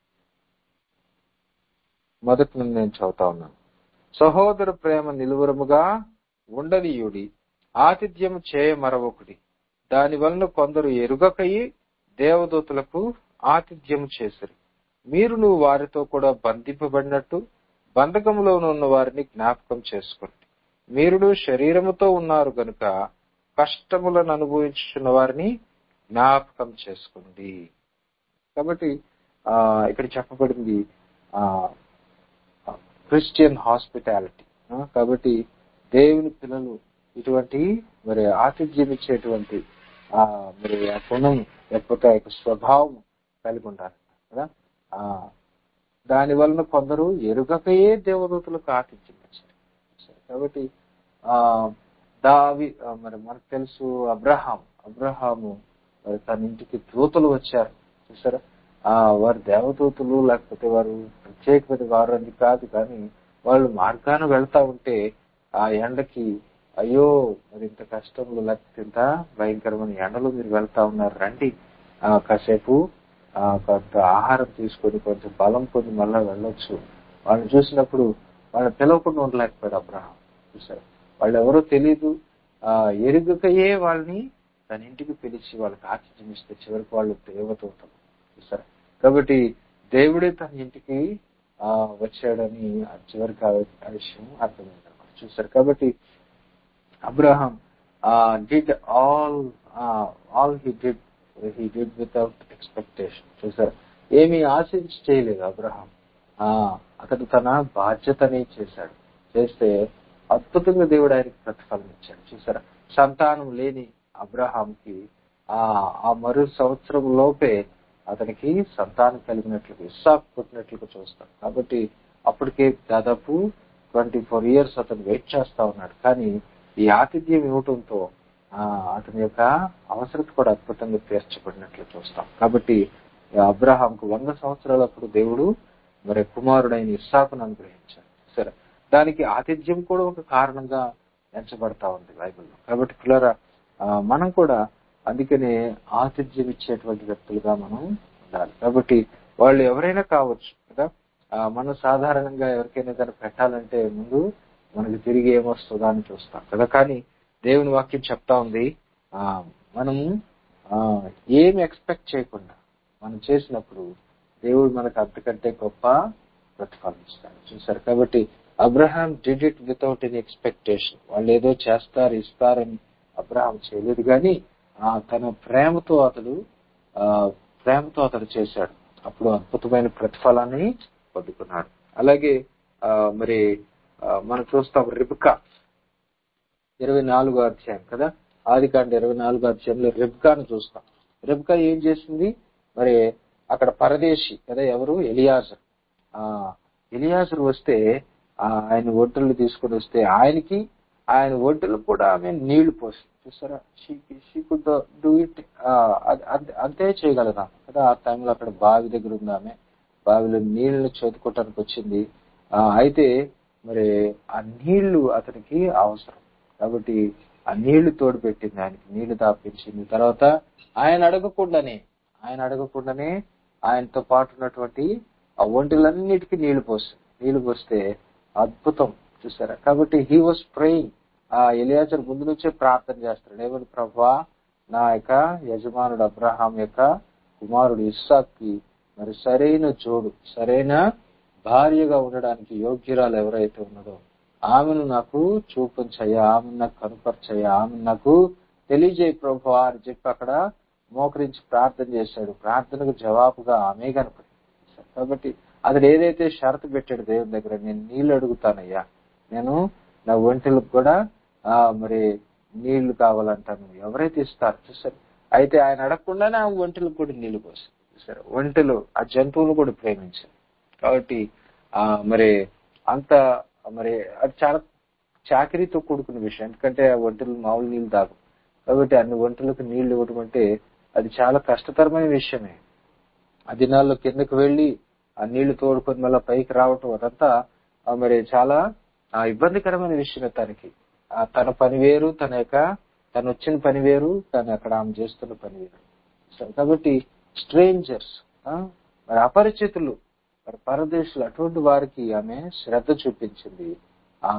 మొదటి నుండి నేను చదువుతా ఉన్నాను సహోదర ప్రేమ నిలువరముగా ఉండనీయుడి ఆతిథ్యము చేయ మరొకటి దాని వలన కొందరు ఎరుగకయి దేవదూతలకు ఆతిథ్యము చేసిరి మీరు నువ్వు వారితో కూడా బంధింపబడినట్టు బంధకములో ఉన్న వారిని జ్ఞాపకం చేసుకోండి మీరును శరీరముతో ఉన్నారు గనుక కష్టములను అనుభవించుచున్న వారిని జ్ఞాపకం చేసుకోండి కాబట్టి ఆ ఇక్కడ చెప్పబడింది ఆ క్రిస్టియన్ హాస్పిటాలిటీ కాబట్టి దేవుని పిల్లలు ఇటువంటి మరి ఆతిథ్యం ఇచ్చేటువంటి ఆ మరి ఆ గుణం లేకపోతే ఆ యొక్క స్వభావం కలిగి ఉండాలి కదా ఆ దాని వలన కొందరు ఎరుగకయే దేవదూతలకు ఆతిథ్యం ఇచ్చారు సరే, కాబట్టి ఆ దావి ఆ, మరి మనకు తెలుసు అబ్రహాం అబ్రహాము మరి తన ఇంటికి దూతలు వచ్చారు చూసారా ఆ వారు దేవదూతలు లేకపోతే వారు ప్రత్యేకమైన వారు అని కాదు కానీ వాళ్ళు మార్గాన వెళ్తా ఉంటే ఆ ఎండకి అయ్యో మరి ఇంత కష్టంలో లేకపోతే ఇంత భయంకరమైన ఎండలో మీరు వెళ్తా ఉన్నారు రండి ఆ కాసేపు ఆ కొంత ఆహారం తీసుకొని కొంచెం బలం పొంది మళ్ళా వెళ్ళొచ్చు వాళ్ళని చూసినప్పుడు వాళ్ళని పిలవకుండా ఉండలేకపోయాడు అబ్రహాం చూసారు వాళ్ళు ఎవరో తెలియదు ఆ ఎరుగకయే వాళ్ళని తన ఇంటికి పిలిచి వాళ్ళకి ఆతిథ్యం ఇస్తే చివరికి వాళ్ళు దేవదూతలు చూసారు కాబట్టి దేవుడే తన ఇంటికి ఆ వచ్చాడని ఆ చివరికి ఆ ఆ విషయం అర్థమైంది అనమాట చూసారు కాబట్టి Abraham did all all he did he did without expectation చూసారు ఏమీ ఆశించి చేయలేదు అబ్రహాం ఆ అతడు తన బాధ్యతని చేశాడు చేస్తే అద్భుతంగా దేవుడు ఆయనకి ప్రతిఫలం ఇచ్చాడు చూసారా సంతానం లేని అబ్రహాంకి ఆ ఆ మరు సంవత్సరం లోపే అతనికి సంతానం కలిగినట్లుగా ఇస్సాకు పుట్టినట్లుగా చూస్తాం కాబట్టి అప్పటికే దాదాపు ట్వంటీ ఫోర్ ఇయర్స్ అతను వెయిట్ చేస్తా ఉన్నాడు కానీ ఈ ఆతిథ్యం ఇవ్వటంతో ఆ అతని యొక్క అవసరత కూడా అద్భుతంగా తీర్చబడినట్లు చూస్తాం కాబట్టి అబ్రహాంకు వంద సంవత్సరాలప్పుడు దేవుడు మరి కుమారుడైన ఇస్సాకును అనుగ్రహించాడు సరే దానికి ఆతిథ్యం కూడా ఒక కారణంగా ఎంచబడతా ఉంది బైబిల్లో కాబట్టి పిల్లరా ఆ, మనం కూడా అందుకనే ఆతిథ్యం ఇచ్చేటువంటి వ్యక్తులుగా మనం ఉండాలి కాబట్టి వాళ్ళు ఎవరైనా కావచ్చు కదా ఆ, మనం సాధారణంగా ఎవరికైనా దాన్ని పెట్టాలంటే ముందు మనకి తిరిగి ఏమొస్తుందా అని చూస్తాం కదా కానీ దేవుని వాక్యం చెప్తా ఉంది ఆ మనం ఆ ఏమి ఎక్స్పెక్ట్ చేయకుండా మనం చేసినప్పుడు దేవుడు మనకు అంతకంటే గొప్ప ప్రతిఫలం ఇస్తాడు చూసారు కాబట్టి Abraham did it without any expectation వాళ్ళు ఏదో చేస్తారు ఇస్తారని అబ్రహాం చేయలేదు కానీ ఆ తన ప్రేమతో అతడు ఆ ప్రేమతో అతడు చేశాడు అప్పుడు అద్భుతమైన ప్రతిఫలాన్ని పొందుకున్నాడు అలాగే ఆ మరి ఆ, మనం చూస్తాం రిబ్కా ఇరవై నాలుగో అధ్యాయం కదా ఆది కాండ ఇరవై నాలుగో అధ్యాయంలో రిబ్కాను చూస్తాం రిబ్కా ఏం చేసింది మరి అక్కడ పరదేశి కదా ఎవరు ఎలియాజర్ ఆ ఎలియాజర్ వస్తే ఆ, ఆయన ఒడ్డులు తీసుకుని వస్తే ఆయనకి ఆయన ఒడ్డులు కూడా ఆమె నీళ్లు పోసింది చూసారా షీ కుడ్ డూ ఇట్ అంతే చేయగలదా కదా ఆ టైంలో అక్కడ బావి దగ్గర ఉంది ఆమె బావిలో నీళ్లు చదువుకోవటానికి వచ్చింది ఆ, అయితే మరి ఆ నీళ్లు అతనికి అవసరం కాబట్టి ఆ నీళ్లు తోడు పెట్టింది ఆయనకి నీళ్లు తాపించింది తర్వాత ఆయన అడగకుండానే ఆయన అడగకుండానే ఆయనతో పాటు ఉన్నటువంటి ఆ ఒంటిలన్నిటికీ నీళ్లు పోస్తుంది నీళ్లు పోస్తే అద్భుతం చూసారా కాబట్టి హీ వాస్ ప్రేయింగ్ ఆ ఎలియాజర్ ముందు నుంచే ప్రార్థన చేస్తాడు ఏమని ప్రభా నా యొక్క యజమానుడు అబ్రహాం యొక్క కుమారుడు ఇస్సాక్కి మరి సరైన జోడు సరైన భార్యగా ఉండడానికి యోగ్యురాలు ఎవరైతే ఉన్నదో ఆమెను నాకు చూపించయ్యా ఆమెను నాకు కనుపరచయ్యా ఆమెను నాకు తెలియజేయ ప్రభు అని చెప్పి అక్కడ మోకరించి ప్రార్థన చేశాడు ప్రార్థనకు జవాబుగా ఆమె కనపడింది కాబట్టి అతడు ఏదైతే షరతు పెట్టాడు దేవుని దగ్గర నేను నీళ్లు అడుగుతానయ్యా నేను నా ఒంటెలకు కూడా ఆ మరి నీళ్లు కావాలంటాను ఎవరైతే ఇస్తారు చూసారు అయితే ఆయన అడగకుండానే ఆ ఒంటెలకు కూడా నీళ్లు పోసారు చూసారు ఒంటెలు ఆ జంతువులు కూడా ప్రేమించారు కాబట్టి ఆ మరి అంత మరి అది చాలా చాకరీతో కూడుకున్న విషయం ఎందుకంటే ఆ ఒంటెలు మామూలు నీళ్లు తాగు కాబట్టి అన్ని ఒంటెలకు నీళ్లు ఇవ్వడం అంటే అది చాలా కష్టతరమైన విషయమే ఆ దినాల్లో కిందకి వెళ్లి ఆ నీళ్లు తోడుకొని మళ్ళీ పైకి రావటం అదంతా ఆ మరి చాలా ఆ ఇబ్బందికరమైన విషయమే తనకి ఆ తన పని వేరు తన యొక్క తను వచ్చిన పని వేరు తను అక్కడ ఆమె చేస్తున్న పని వేరు సో కాబట్టి స్ట్రేంజర్స్ మరి అపరిచితులు మరి పరదేశులు అటువంటి వారికి ఆమె శ్రద్ధ చూపించింది ఆ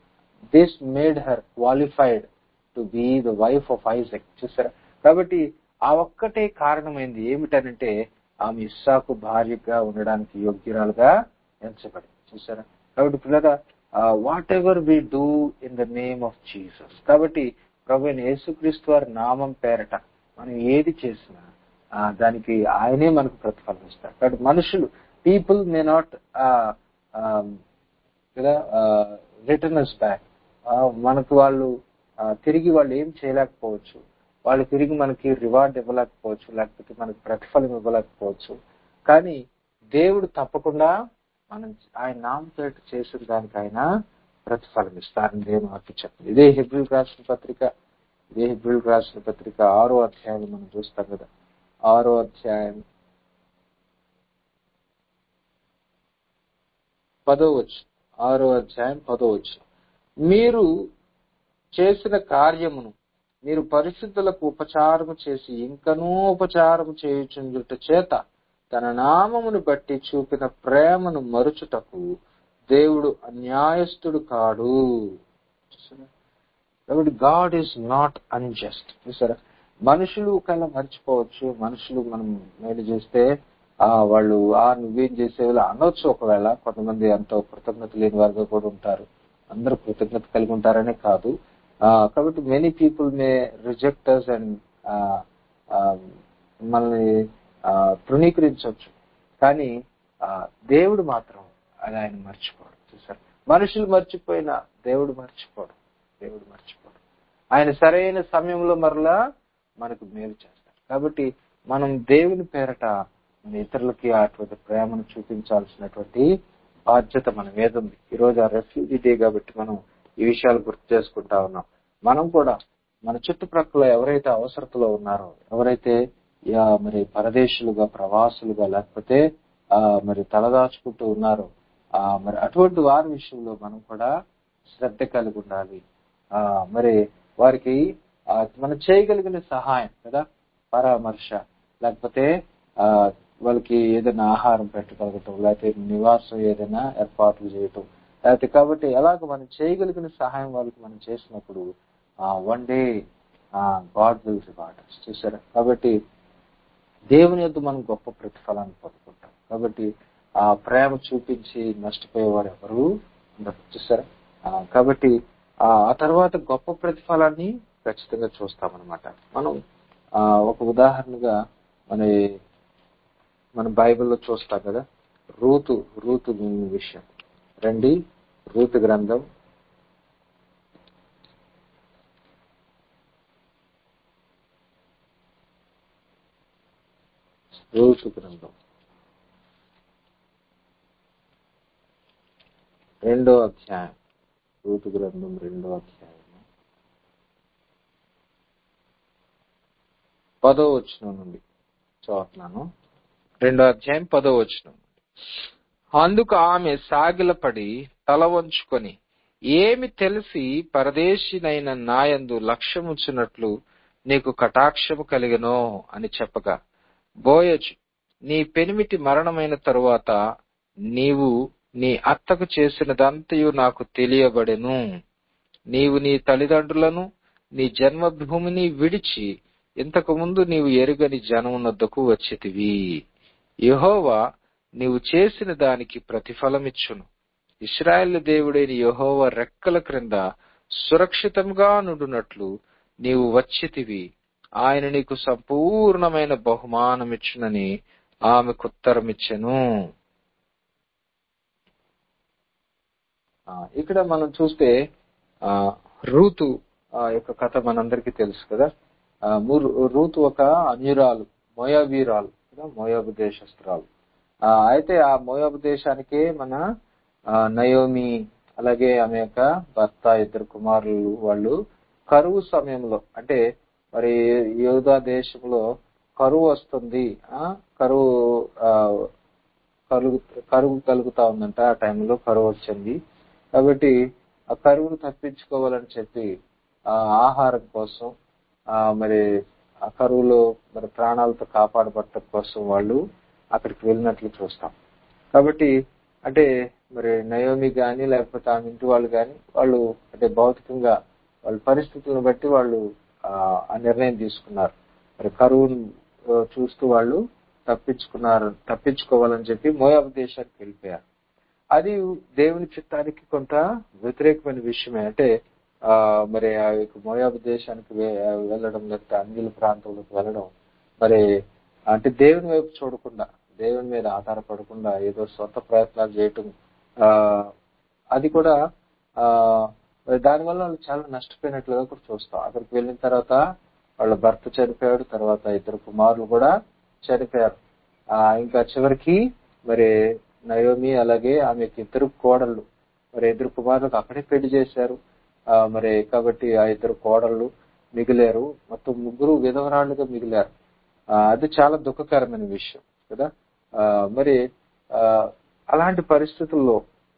this made her qualified to be the wife of Isaac చూసారా కాబట్టి ఆ ఒక్కటే కారణమైంది ఏమిటనంటే ఆమె ఇస్సాకు భార్యగా ఉండడానికి యోగ్యురాలుగా ఎంచబడింది చూసారా కాబట్టి పిల్లల whatever we do in the name of Jesus కాబట్టి ప్రభు అయిన యేసుక్రీస్తు వారి నామం పేరట మనం ఏది చేసినా ఆ, దానికి ఆయనే మనకు ప్రతిఫలం ఇస్తారు కాబట్టి మనుషులు పీపుల్ మే నాట్ కదా రిటర్న్ అస్ బ్యాక్ మనకు వాళ్ళు ఆ, తిరిగి వాళ్ళు ఏం చేయలేకపోవచ్చు వాళ్ళు తిరిగి మనకి రివార్డ్ ఇవ్వలేకపోవచ్చు లేకపోతే మనకి ప్రతిఫలం ఇవ్వలేకపోవచ్చు కానీ దేవుడు తప్పకుండా మనం ఆయన నామ పేట చేసిన దానికి ఆయన ప్రతిఫలం ఇస్తారని దేవుని వాక్యం చెప్పింది ఇదే హిబ్రిల్ రాసిన పత్రిక ఇదే హిబ్రిల్ రాసిన పత్రిక ఆరో అధ్యాయం మనం చూస్తాం కదా ఆరో అధ్యాయం పదవచ్చు ఆరో అధ్యాయం పదవచ్చు మీరు చేసిన కార్యమును మీరు పరిశుద్ధులకు ఉపచారము చేసి ఇంకనూ ఉపచారము చేయుచుండుట చేత తన నామమును బట్టి చూపిన ప్రేమను మరుచుటకు దేవుడు అన్యాయస్తుడు కాడు చూసారా? కాబట్టి గాడ్ ఈస్ నాట్ అన్జస్ట్ చూసారా మనుషులు కల్లా మర్చిపోవచ్చు మనుషులు మనం మేలు చేస్తే ఆ వాళ్ళు ఆ నువ్వేం చేసేవాళ్ళు అనొచ్చు ఒకవేళ కొంతమంది అంత కృతజ్ఞత లేని వారుగా కూడా ఉంటారు అందరూ కృతజ్ఞత కలిగి ఉంటారనే కాదు ఆ, కాబట్టి many people may rejecters and మనల్ని ఆ, తృణీకరించవచ్చు కానీ ఆ, దేవుడు మాత్రం అది ఆయన మర్చిపోడు చూసారు మనుషులు మర్చిపోయినా దేవుడు మర్చిపోడు దేవుడు మర్చిపోడు ఆయన సరైన సమయంలో మరలా మనకు మేలు చేస్తాడు కాబట్టి మనం దేవుని పేరట మన ఇతరులకి అటువంటి ప్రేమను చూపించాల్సినటువంటి బాధ్యత మన మీద ఉంది ఈ రోజు ఆ రెఫ్యూజీ డే కాబట్టి మనం ఈ విషయాలు గుర్తు చేసుకుంటా ఉన్నాం మనం కూడా మన చుట్టుప్రక్కల ఎవరైతే అవసరతలో ఉన్నారో ఎవరైతే యా మరి పరదేశులుగా ప్రవాసులుగా లేకపోతే ఆ మరి తలదాచుకుంటూ ఉన్నారో ఆ మరి అటువంటి వారి విషయంలో మనం కూడా శ్రద్ధ కలిగి ఉండాలి ఆ మరి వారికి ఆ, మనం చేయగలిగిన సహాయం కదా పరామర్శ లేకపోతే ఆ వాళ్ళకి ఏదైనా ఆహారం పెట్టగలగటం లేకపోతే నివాసం ఏదైనా ఏర్పాట్లు చేయటం లేకపోతే కాబట్టి ఎలాగ మనం చేయగలిగిన సహాయం వాళ్ళకి మనం చేసినప్పుడు one day God will reward చూసారా కాబట్టి దేవుని యొక్క మనం గొప్ప ప్రతిఫలాన్ని పొందుకుంటాం కాబట్టి ఆ ప్రేమ చూపించి నష్టపోయేవారు ఎవరు ఉండరు చూసారా ఆ, కాబట్టి ఆ ఆ తర్వాత గొప్ప ప్రతిఫలాన్ని ఖచ్చితంగా చూస్తామన్నమాట మనం ఆ, ఒక ఉదాహరణగా మన మన బైబిల్లో చూస్తాం కదా రూతు రూతు విషయం రండి రూతు గ్రంథం రూతు గ్రంథం రెండో అధ్యాయం రూతు గ్రంథం రెండో అధ్యాయం పదో వచనం నుండి చదువుతున్నాను రెండో అధ్యాయం పదో వచనం అందుకు ఆమె సాగిలపడి తల వంచుకొని ఏమి తెలిసి పరదేశినైన నాయందు లక్ష్యముచ్చినట్లు నీకు కటాక్షము కలిగనో అని చెప్పగా బోయజు నీ పెనిమిటి మరణమైన తరువాత నీవు నీ అత్తకు చేసినదంతయు నాకు తెలియబడెను నీవు నీ తల్లిదండ్రులను నీ జన్మభూమిని విడిచి ఇంతకు ముందు నీవు ఎరుగని జనమునొద్దకు వచ్చితివి యెహోవా నీవు చేసిన దానికి ప్రతిఫలమిచ్చును ఇస్రాయేల్ దేవుడైన యెహోవా రెక్కల క్రింద సురక్షితంగా నుండునట్లు నీవు వచ్చితివి ఆయన నీకు సంపూర్ణమైన బహుమానమిచ్చునని ఆమెకు ఉత్తరమిచ్చెను ఆ, ఇక్కడ మనం చూస్తే ఆ రూతు ఆ యొక్క కథ మనందరికీ తెలుసు కదా ఆ, ము- రూతు ఒక అన్యురాలు మోయాబీరాలు కదా మోయాబు దేశస్త్రాలు ఆ, అయితే ఆ మోయాబు దేశానికే మన ఆ, నయోమి అలాగే ఆమె యొక్క భర్త ఇద్దరు కుమారులు వాళ్ళు కరువు సమయంలో అంటే మరి యోధా దేశంలో కరువు వస్తుంది ఆ కరువు ఆ, కలుగు కరువు కలుగుతా ఉందంట ఆ టైంలో కరువు వచ్చింది కాబట్టి ఆ కరువును తప్పించుకోవాలని చెప్పి ఆ ఆహారం కోసం ఆ మరి ఆ కరువులో మరి ప్రాణాలతో కాపాడబడటం కోసం వాళ్ళు అక్కడికి వెళ్ళినట్లు చూస్తాం కాబట్టి అంటే మరి నయోమి గాని లేకపోతే ఆమె ఇంటి వాళ్ళు గాని వాళ్ళు అంటే భౌతికంగా వాళ్ళ పరిస్థితులను బట్టి వాళ్ళు ఆ ఆ నిర్ణయం తీసుకున్నారు మరి కరువును ఆ, చూస్తూ వాళ్ళు తప్పించుకున్నారు తప్పించుకోవాలని చెప్పి మోయాబు దేశానికి వెళ్ళిపోయారు అది దేవుని చిత్తానికి కొంత వ్యతిరేకమైన విషయమే అంటే ఆ మరి ఆ యొక్క మోయాబు దేశానికి వె- వెళ్ళడం లేకపోతే అంగిల ప్రాంతంలోకి వెళ్ళడం మరి అంటే దేవుని వైపు చూడకుండా దేవుని మీద ఆధారపడకుండా ఏదో సొంత ప్రయత్నాలు చేయటం ఆ అది కూడా ఆ మరి దానివల్ల వాళ్ళు చాలా నష్టపోయినట్లుగా కూడా చూస్తాం అక్కడికి వెళ్ళిన తర్వాత వాళ్ళ భర్త చనిపోయాడు తర్వాత ఇద్దరు కుమారులు కూడా చనిపోయారు ఆ ఇంకా చివరికి మరి నయోమి అలాగే ఆమెకి ఇద్దరు కోడళ్ళు మరి ఇద్దరు కుమారులకు అక్కడే పెళ్లి చేశారు ఆ మరి కాబట్టి ఆ ఇద్దరు కోడళ్ళు మిగిలారు మొత్తం ముగ్గురు విధవరాళ్ళుగా మిగిలారు ఆ అది చాలా దుఃఖకరమైన విషయం కదా ఆ మరి ఆ అలాంటి పరిస్థితుల్లో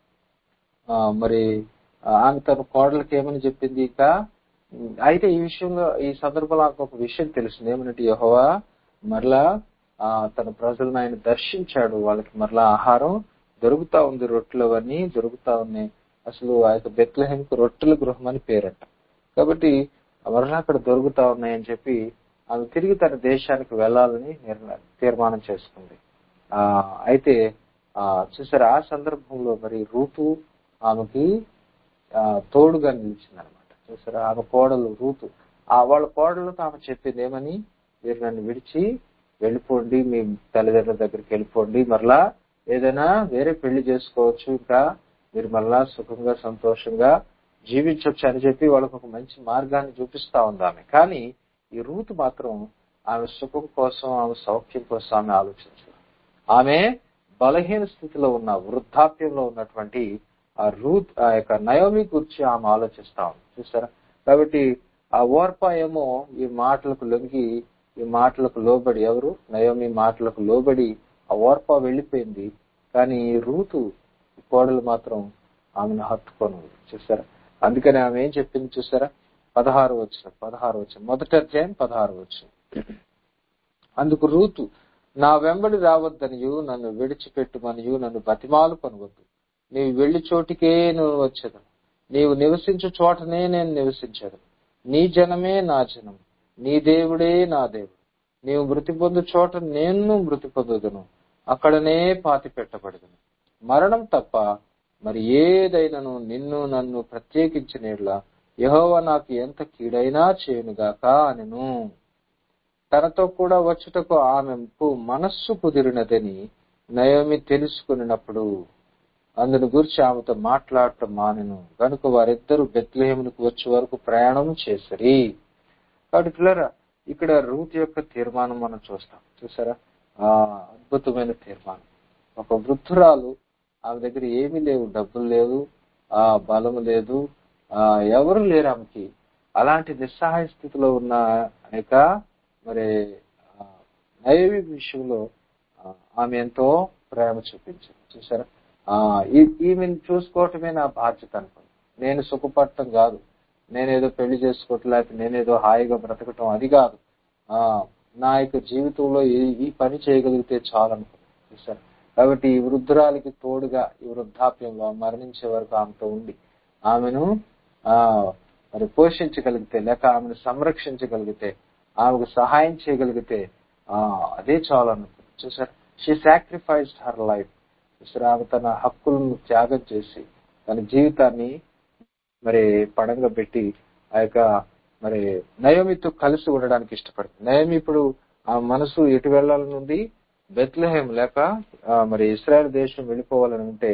ఆ మరి ఆ, ఆమె తన కోడలకి ఏమని చెప్పింది ఇక ఉమ్, అయితే ఈ విషయంలో ఈ సందర్భంలో నాకు ఒక విషయం తెలిసింది ఏమనంటే యెహోవా మరలా ఆ తన ప్రజలను ఆయన దర్శించాడు వాళ్ళకి మరలా ఆహారం దొరుకుతా ఉంది రొట్టెలు అవన్నీ దొరుకుతా ఉన్నాయి అసలు ఆ యొక్క బెత్లహేమ్కు రొట్టెల గృహం అని పేరట కాబట్టి మరలా అక్కడ దొరుకుతా ఉన్నాయని చెప్పి ఆమె తిరిగి తన దేశానికి వెళ్ళాలని నిర్ణ- తీర్మానం చేసుకుంది ఆ అయితే ఆ చూసారు ఆ సందర్భంలో మరి రూతు ఆమెకి ఆ, తోడుగా నిలిచింది అనమాట చూసారా ఆమె కోడలు రూతు ఆ వాళ్ళ కోడలతో ఆమె చెప్పింది ఏమని మీరు నన్ను విడిచి వెళ్ళిపోండి మీ తల్లిదండ్రుల దగ్గరికి వెళ్ళిపోండి మరలా ఏదైనా వేరే పెళ్లి చేసుకోవచ్చు ఇంకా మీరు మరలా సుఖంగా సంతోషంగా జీవించవచ్చు అని చెప్పి వాళ్ళకు ఒక మంచి మార్గాన్ని చూపిస్తా ఉంది ఆమె కానీ ఈ రూతు మాత్రం ఆమె సుఖం కోసం ఆమె సౌఖ్యం కోసం ఆమె ఆలోచించారు ఆమె బలహీన స్థితిలో ఉన్న వృద్ధాప్యంలో ఉన్నటువంటి ఆ రూత్ ఆ యొక్క నయోమి గురించి ఆమె ఆలోచిస్తా ఉంది చూసారా కాబట్టి ఆ ఓర్ప ఏమో ఈ మాటలకు లొంగి ఈ మాటలకు లోబడి ఎవరు నయోమి మాటలకు లోబడి ఆ ఓర్ప వెళ్ళిపోయింది కానీ ఈ రూతు ఈ కోడలు మాత్రం ఆమెను హత్తుకొని ఉంది చూసారా అందుకని ఆమె ఏం చెప్పింది చూసారా పదహారు వచ్చిన పదహారు వచ్చిన మొదటి అధ్యాయం పదహారు వచ్చిన అందుకు రూతు నా వెంబడి రావద్దనియు నన్ను విడిచిపెట్టుమనియు నన్ను బతిమాలు కొనవద్దు నీవు వెళ్లి చోటికే నువ్వు వచ్చేదను నీవు నివసించు చోటనే నేను నివసించదు నీ జనమే నా జనం నీ దేవుడే నా దేవుడు నీవు మృతి పొందు చోట నేను మృతి పొందుదును అక్కడనే పాతి పెట్టబడదును మరణం తప్ప మరి ఏదైనను నిన్ను నన్ను ప్రత్యేకించినట్లా యెహోవా నాకు ఎంత కీడైనా చేయునుగాక అనెను తనతో కూడా వచ్చుటకు ఆమెకు మనస్సు కుదిరినదని నయోమి తెలుసుకున్నప్పుడు అందుని గురించి ఆమెతో మాట్లాడటం మానెను కనుక వారిద్దరూ బెత్లహేమునికి వచ్చే వరకు ప్రయాణం చేసరి కాబట్టి పిల్లరా ఇక్కడ రూత్ యొక్క తీర్మానం మనం చూస్తాం చూసారా ఆ అద్భుతమైన తీర్మానం ఒక వృద్ధురాలు ఆమె దగ్గర ఏమీ లేవు డబ్బులు లేవు ఆ బలము లేదు ఆ ఎవరు లేరు ఆమెకి అలాంటి నిస్సహాయ స్థితిలో ఉన్న ఆ యొక్క మరి ఆ, నయోమి విషయంలో ఆ, ఆమె ఎంతో ప్రేమ చూపించింది చూసారా ఆ, ఈ- ఈమెను చూసుకోవటమే నా బాధ్యత అనుకుంది నేను సుఖపడటం కాదు నేనేదో పెళ్లి చేసుకోవటం లేకపోతే నేనేదో హాయిగా బ్రతకటం అది కాదు ఆ నా యొక్క జీవితంలో ఈ ఈ పని చేయగలిగితే చాలు అనుకుంది చూసారా కాబట్టి ఈ వృద్ధురాలికి తోడుగా ఈ వృద్ధాప్యంలో మరణించే వరకు ఆమెతో ఉండి ఆమెను ఆ మరి పోషించగలిగితే లేక ఆమెను సంరక్షించగలిగితే ఆమెకు సహాయం చేయగలిగితే ఆ అదే చాలు అనుకుంది చూసారా షీ సాక్రిఫైస్డ్ హర్ లైఫ్ చూసారా ఆమె తన హక్కులను త్యాగం చేసి తన జీవితాన్ని మరి పడంగా పెట్టి ఆ యొక్క మరి నయోమితో కలిసి ఉండడానికి ఇష్టపడుతుంది నయోమి ఇప్పుడు ఆ మనసు ఎటు వెళ్ళాలని ఉంది బెత్లహేం లేక ఆ, మరి ఇస్రాయల్ దేశం వెళ్ళిపోవాలని ఉంటే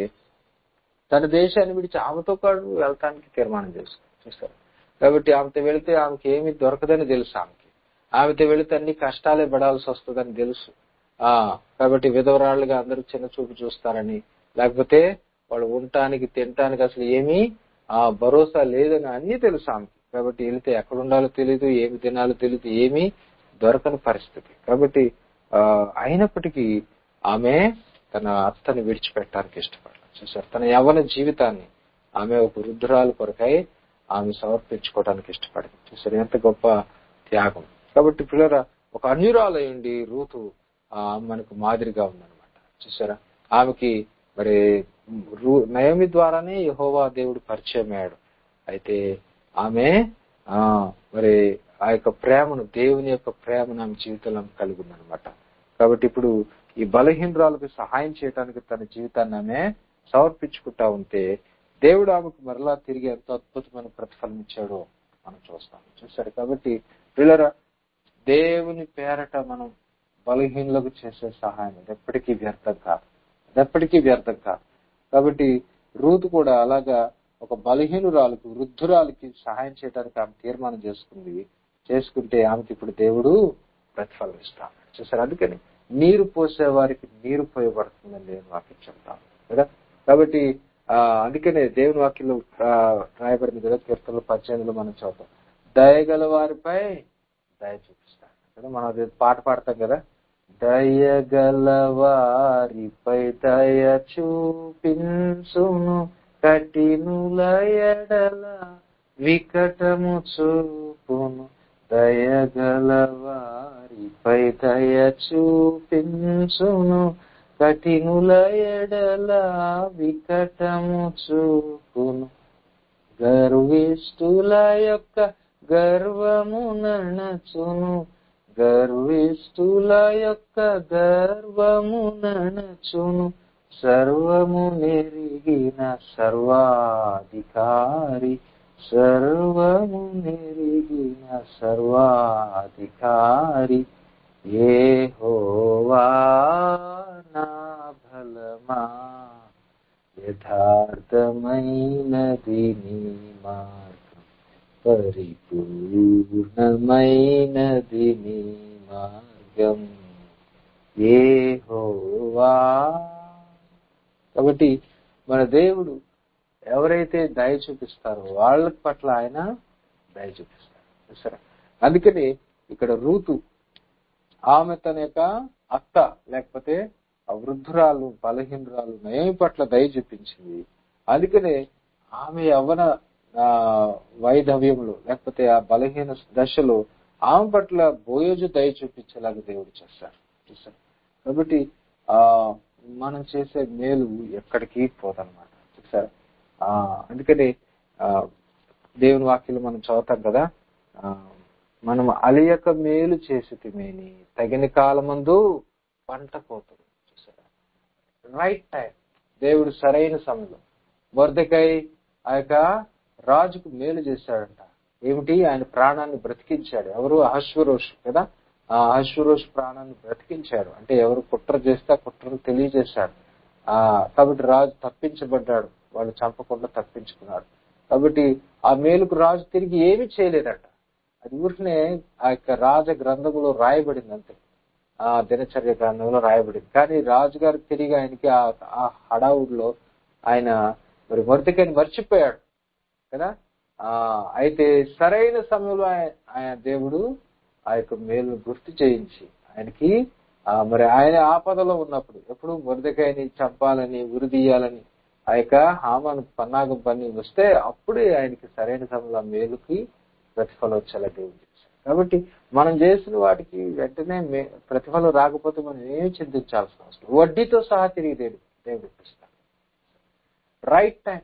తన దేశాన్ని విడిచి ఆమెతో పాటు వెళ్తానికి తీర్మానం చేసుకుంది చూస్తారు కాబట్టి ఆమెతో వెళితే ఆమెకి ఏమీ దొరకదని తెలుసు ఆమెకి ఆమెతో వెళితే అన్ని కష్టాలే పడాల్సి వస్తుందని తెలుసు ఆ కాబట్టి విధవరాళ్ళుగా అందరూ చిన్న చూపు చూస్తారని లేకపోతే వాళ్ళు ఉండటానికి తినటానికి అసలు ఏమీ ఆ భరోసా లేదని అన్ని తెలుసు ఆమెకి కాబట్టి వెళితే ఎక్కడ ఉండాలో తెలియదు ఏమి తినాలో తెలియదు ఏమీ దొరకని పరిస్థితి కాబట్టి ఆ అయినప్పటికీ ఆమె తన అత్తని విడిచిపెట్టడానికి ఇష్టపడాలి చూసారు తన యవ్వన జీవితాన్ని ఆమె ఒక వృద్ధురాలు కొరకై ఆమె సమర్పించుకోవడానికి ఇష్టపడింది చూసారు ఎంత గొప్ప త్యాగం కాబట్టి పిల్లల ఒక అన్యురాలయండి రూతు ఆ, మనకు మాదిరిగా ఉందన్నమాట చూసారా ఆమెకి మరి రూ- నయోమి ద్వారానే యెహోవా దేవుడు పరిచయం అయ్యాడు అయితే ఆమె ఆ మరి ఆ యొక్క ప్రేమను దేవుని యొక్క ప్రేమను ఆమె జీవితంలో ఆమె కలిగి ఉందన్నమాట కాబట్టి ఇప్పుడు ఈ బలహీనరాలకు సహాయం చేయడానికి తన జీవితాన్ని ఆమె సమర్పించుకుంటా ఉంటే దేవుడు ఆమెకు మరలా తిరిగి ఎంతో అద్భుతమైన ప్రతిఫలం ఇచ్చాడో మనం చూస్తాం చూసారు కాబట్టి పిల్లరా దేవుని పేరట మనం బలహీనులకు చేసే సహాయం అది ఎప్పటికీ వ్యర్థం కాదు అది ఎప్పటికీ వ్యర్థం కాదు కాబట్టి రూతు కూడా అలాగా ఒక బలహీనురాలకు వృద్ధురాలకి సహాయం చేయడానికి ఆమె తీర్మానం చేసుకుంది చేసుకుంటే ఆమెకి ఇప్పుడు దేవుడు ప్రతిఫలం ఇస్తాడు చూసారు అందుకని నీరు పోసే వారికి నీరు పోయబడుతుందని దేవుని వాక్యం చెప్తాను కదా కాబట్టి ఆ అందుకనే దేవుని వాక్యంలో ఆ, రాయబడింది కదా కీర్తనలు పద్దెనిమిదిలో మనం చదువుతాం దయగల వారిపై దయ చూపిస్తాడు కదా మనం అది పాట పాడతాం కదా దయగల వారిపై దయ చూపించును కఠినుల ఎడల వికటము చూపును దయగల వారిపై దయ చూపించును కఠినుల ఎడల వికటము చూపును గర్విష్ఠుల యొక్క గర్వము నణచును గర్విష్ఠుల యొక్క గర్వము నణచును సర్వము నెరిగిన సర్వాధికారి సర్వము నెరిగిన సర్వాధికారి ఏ హోవా నా బలమా యథార్థమైనది నీ మార్గం పరిపూర్ణమైనది నీ మార్గం ఏ హోవా కాబట్టి మన దేవుడు ఎవరైతే దయ చూపిస్తారో వాళ్ళ పట్ల ఆయన దయ చూపిస్తారు చూసారా అందుకని ఇక్కడ రూతు ఆమె తన యొక్క అత్త లేకపోతే ఆ వృద్ధురాలు బలహీనరాలు నయం పట్ల దయ చూపించింది అందుకనే ఆమె యవ్వన ఆ, వైధవ్యంలో లేకపోతే ఆ బలహీన దశలో ఆమె పట్ల బోయోజు దయ చూపించేలాగా దేవుడు చేస్తారు చూసారు కాబట్టి ఆ మనం చేసే మేలు ఎక్కడికి పోదన్నమాట చూసారా ఆ అందుకని ఆ దేవుని వాక్యలు మనం చదువుతాం కదా ఆ మనం అలియక మేలు చేసి తిమేని తగిన కాలమందు పంట పోతుంది చూసారా రైట్ టైం దేవుడు సరైన సమయంలో మొర్దకై ఆ యొక్క రాజుకు మేలు చేశాడంట ఏమిటి ఆయన ప్రాణాన్ని బ్రతికించాడు ఎవరు అహశ్వరోషు కదా ఆ అహశ్వరోషు ప్రాణాన్ని బ్రతికించాడు అంటే ఎవరు కుట్ర చేస్తే ఆ కుట్రను తెలియజేశాడు ఆ కాబట్టి రాజు తప్పించబడ్డాడు వాళ్ళు చంపకుండా తప్పించుకున్నాడు కాబట్టి ఆ మేలుకు రాజు తిరిగి ఏమీ చేయలేదట అది ఊరికనే ఆ యొక్క రాజ గ్రంథములో రాయబడింది అంతే ఆ దినచర్య గ్రంథంలో రాయబడింది కానీ రాజుగారు తిరిగి ఆయనకి ఆ- ఆ హడావుడిలో ఆయన మరి మొరటికని మర్చిపోయాడు కదా ఆ అయితే సరైన సమయంలో ఆయన ఆయన దేవుడు ఆ యొక్క మేలును గుర్తు చేయించి ఆయనకి ఆ మరి ఆయన ఆపదలో ఉన్నప్పుడు ఎప్పుడు మురదకాయని చంపాలని ఉరిదీయాలని ఆ యొక్క హామాను పన్నాగం పని వస్తే అప్పుడే ఆయనకి సరైన సమయంలో ఆ మేలుకి ప్రతిఫలం వచ్చేలా దేవుడు చేశాడు కాబట్టి మనం చేసిన వాటికి వెంటనే మే- ప్రతిఫలం రాకపోతే మనం ఏమి చింతించాల్సిన అవసరం వడ్డీతో సహా తిరిగి దేవుడు దేవుడు ఇప్పిస్తాడు రైట్ టైం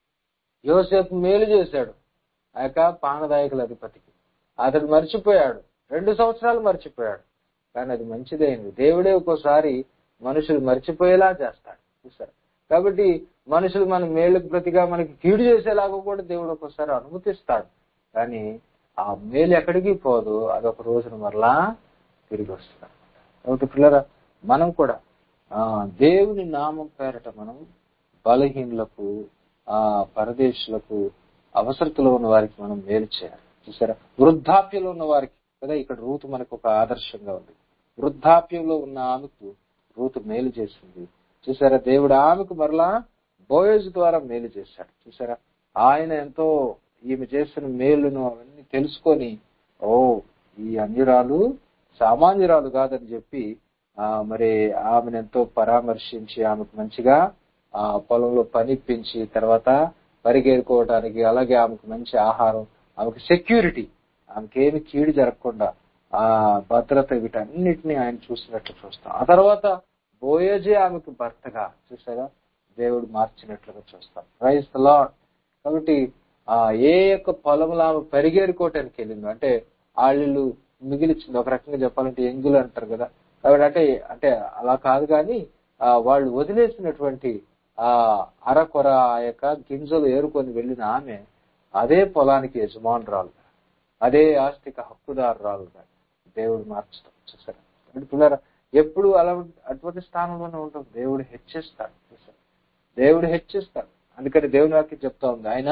యోసేపు మేలు చేశాడు ఆ యొక్క పానదాయకుల అధిపతికి అతడు మర్చిపోయాడు రెండు సంవత్సరాలు మర్చిపోయాడు కానీ అది మంచిదైంది దేవుడే ఒక్కోసారి మనుషులు మర్చిపోయేలా చేస్తాడు చూసారు కాబట్టి మనుషులు మన మేలుకు ప్రతిగా మనకి కీడు చేసేలాగా కూడా దేవుడు ఒక్కోసారి అనుమతిస్తాడు కానీ ఆ మేలు ఎక్కడికి పోదు అదొక రోజున మరలా తిరిగి వస్తుంది కాబట్టి పిల్లరా మనం కూడా ఆ దేవుని నామం పేరట మనం బలహీనులకు ఆ పరదేశులకు అవసరతలో ఉన్న వారికి మనం మేలు చేయాలి చూసారా వృద్ధాప్యంలో ఉన్న వారికి కదా ఇక్కడ రూతు మనకు ఒక ఆదర్శంగా ఉంది వృద్ధాప్యంలో ఉన్న ఆమెకు రూతు మేలు చేసింది చూసారా దేవుడు ఆమెకు మరలా బోయజ్ ద్వారా మేలు చేశాడు చూసారా ఆయన ఎంతో ఈమె చేసిన మేలును అవన్నీ తెలుసుకొని ఓ ఈ అన్యురాలు సామాన్యురాలు కాదని చెప్పి ఆ మరి ఆమెను ఎంతో పరామర్శించి ఆమెకు మంచిగా ఆ పొలంలో పనిప్పించి తర్వాత పరిగెరుకోవడానికి అలాగే ఆమెకు మంచి ఆహారం ఆమెకు సెక్యూరిటీ ఆమెకి ఏమి కీడు జరగకుండా ఆ భద్రత వీటన్నిటిని ఆయన చూసినట్లు చూస్తాం ఆ తర్వాత బోయజే ఆమెకు భర్తగా చూసారా దేవుడు మార్చినట్లుగా చూస్తాం రైస్ లాడ్ కాబట్టి ఆ ఏ యొక్క పొలంలో ఆమె పరిగేరుకోవటానికి వెళ్ళిందో అంటే ఆళ్ళు మిగిలిచ్చింది ఒక రకంగా చెప్పాలంటే ఎంగులు అంటారు కదా కాబట్టి అంటే అంటే అలా కాదు కానీ ఆ వాళ్ళు వదిలేసినటువంటి ఆ అరకొర ఆ యొక్క గింజలు ఏరుకొని వెళ్ళిన ఆమె అదే పొలానికి యజమానురాలు అదే ఆస్తిక హక్కుదారురాలు దేవుడు మార్చుతాం చూసారా అంటే పిల్లరా ఎప్పుడు అలా అటువంటి స్థానంలోనే ఉంటాం దేవుడు హెచ్చిస్తాడు చూసారా దేవుడు హెచ్చిస్తాడు అందుకని దేవుని వాక్యం చెప్తా ఉంది ఆయన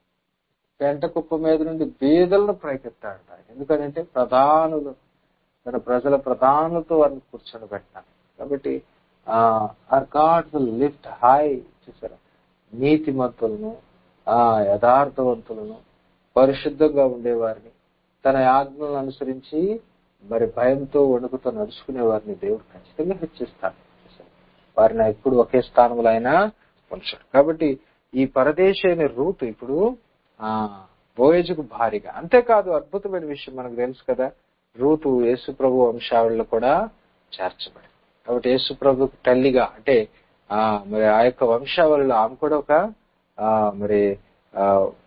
పెంట కుప్ప మీద నుండి బీదలను ప్రయకెత్తాడు ఆయన ఎందుకంటే ప్రధానులు తన ప్రజల ప్రధానులతో వారిని కూర్చొని పెట్టినాడు కాబట్టి our God will lift high చూసారా నీతిమంతులను ఆ యథార్థవంతులను పరిశుద్ధంగా ఉండేవారిని తన ఆజ్ఞలను అనుసరించి మరి భయంతో వణుకుతో నడుచుకునే వారిని దేవుడు ఖచ్చితంగా హెచ్చిస్తాడు వారిని ఎప్పుడు ఒకే స్థానంలో అయినా ఉంచాడు కాబట్టి ఈ పరదేశి అయిన రూతు ఇప్పుడు ఆ బోయజుకు భారీగా అంతేకాదు అద్భుతమైన విషయం మనకు తెలుసు కదా రూతు యేసు ప్రభు వంశావళిలో కూడా చేర్చబడి కాబట్టి యేసు ప్రభు తల్లిగా అంటే ఆ మరి ఆ యొక్క వంశావళిలో ఆమె కూడా ఒక ఆ మరి ఆ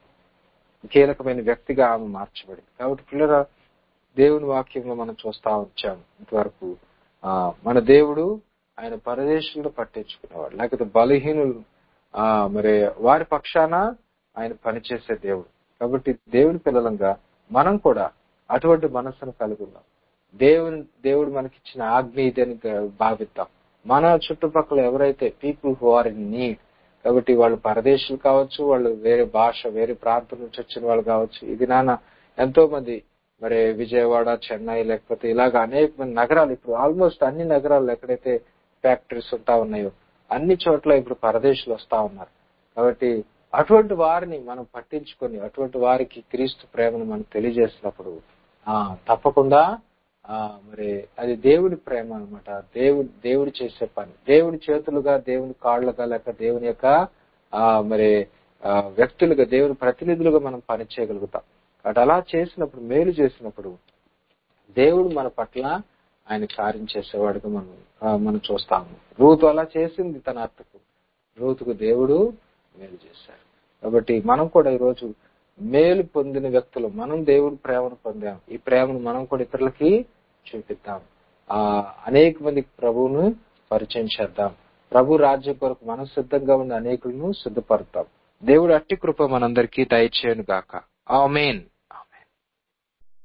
కీలకమైన వ్యక్తిగా ఆమె మార్చబడింది కాబట్టి పిల్లల దేవుని వాక్యంలో మనం చూస్తా వచ్చాము ఇంతవరకు ఆ మన దేవుడు ఆయన పరదేశంలో పట్టించుకునేవాడు లేకపోతే బలహీనులు ఆ మరి వారి పక్షాన ఆయన పనిచేసే దేవుడు కాబట్టి దేవుని పిల్లలంగా మనం కూడా అటువంటి మనస్సును కలిగి ఉన్నాం దేవుని దేవుడు మనకిచ్చిన ఆజ్ఞ ఇదని భావిద్దాం మన చుట్టుపక్కల ఎవరైతే people who are in need కాబట్టి వాళ్ళు పరదేశులు కావచ్చు వాళ్ళు వేరే భాష వేరే ప్రాంతం నుంచి వచ్చిన వాళ్ళు కావచ్చు ఇది నాన్న ఎంతో మంది మరి విజయవాడ చెన్నై లేకపోతే ఇలాగ అనేక మంది నగరాలు ఇప్పుడు ఆల్మోస్ట్ అన్ని నగరాలు ఎక్కడైతే ఫ్యాక్టరీస్ ఉంటా ఉన్నాయో అన్ని చోట్ల ఇప్పుడు పరదేశులు వస్తా ఉన్నారు కాబట్టి అటువంటి వారిని మనం పట్టించుకొని అటువంటి వారికి క్రీస్తు ప్రేమను మనం తెలియజేసినప్పుడు ఆ తప్పకుండా ఆ మరి అది దేవుడి ప్రేమ అనమాట దేవుడు దేవుడు చేసే పని దేవుడి చేతులుగా దేవుని కాళ్ళుగా లేక దేవుని యొక్క ఆ మరి ఆ వ్యక్తులుగా దేవుని ప్రతినిధులుగా మనం పని చేయగలుగుతాం కాబట్టి అలా చేసినప్పుడు మేలు చేసినప్పుడు దేవుడు మన పట్ల ఆయన కార్యం చేసేవాడుగా మనం మనం చూస్తాము రూతు అలా చేసింది తన అత్తకు రూతుకు దేవుడు మేలు చేశాడు కాబట్టి మనం కూడా ఈరోజు మేలు పొందిన వ్యక్తులు మనం దేవుడి ప్రేమను పొందాం ఈ ప్రేమను మనం కూడా ఇతరులకి చూపిద్దాం ఆ అనేక మందికి ప్రభువును పరిచయం చేద్దాం ప్రభు రాజ్యం కొరకు మనం సిద్ధంగా ఉన్న అనేకులను సిద్ధపడతాం దేవుడు అట్టి కృప మనందరికీ దయచేయను గాక ఆమెన్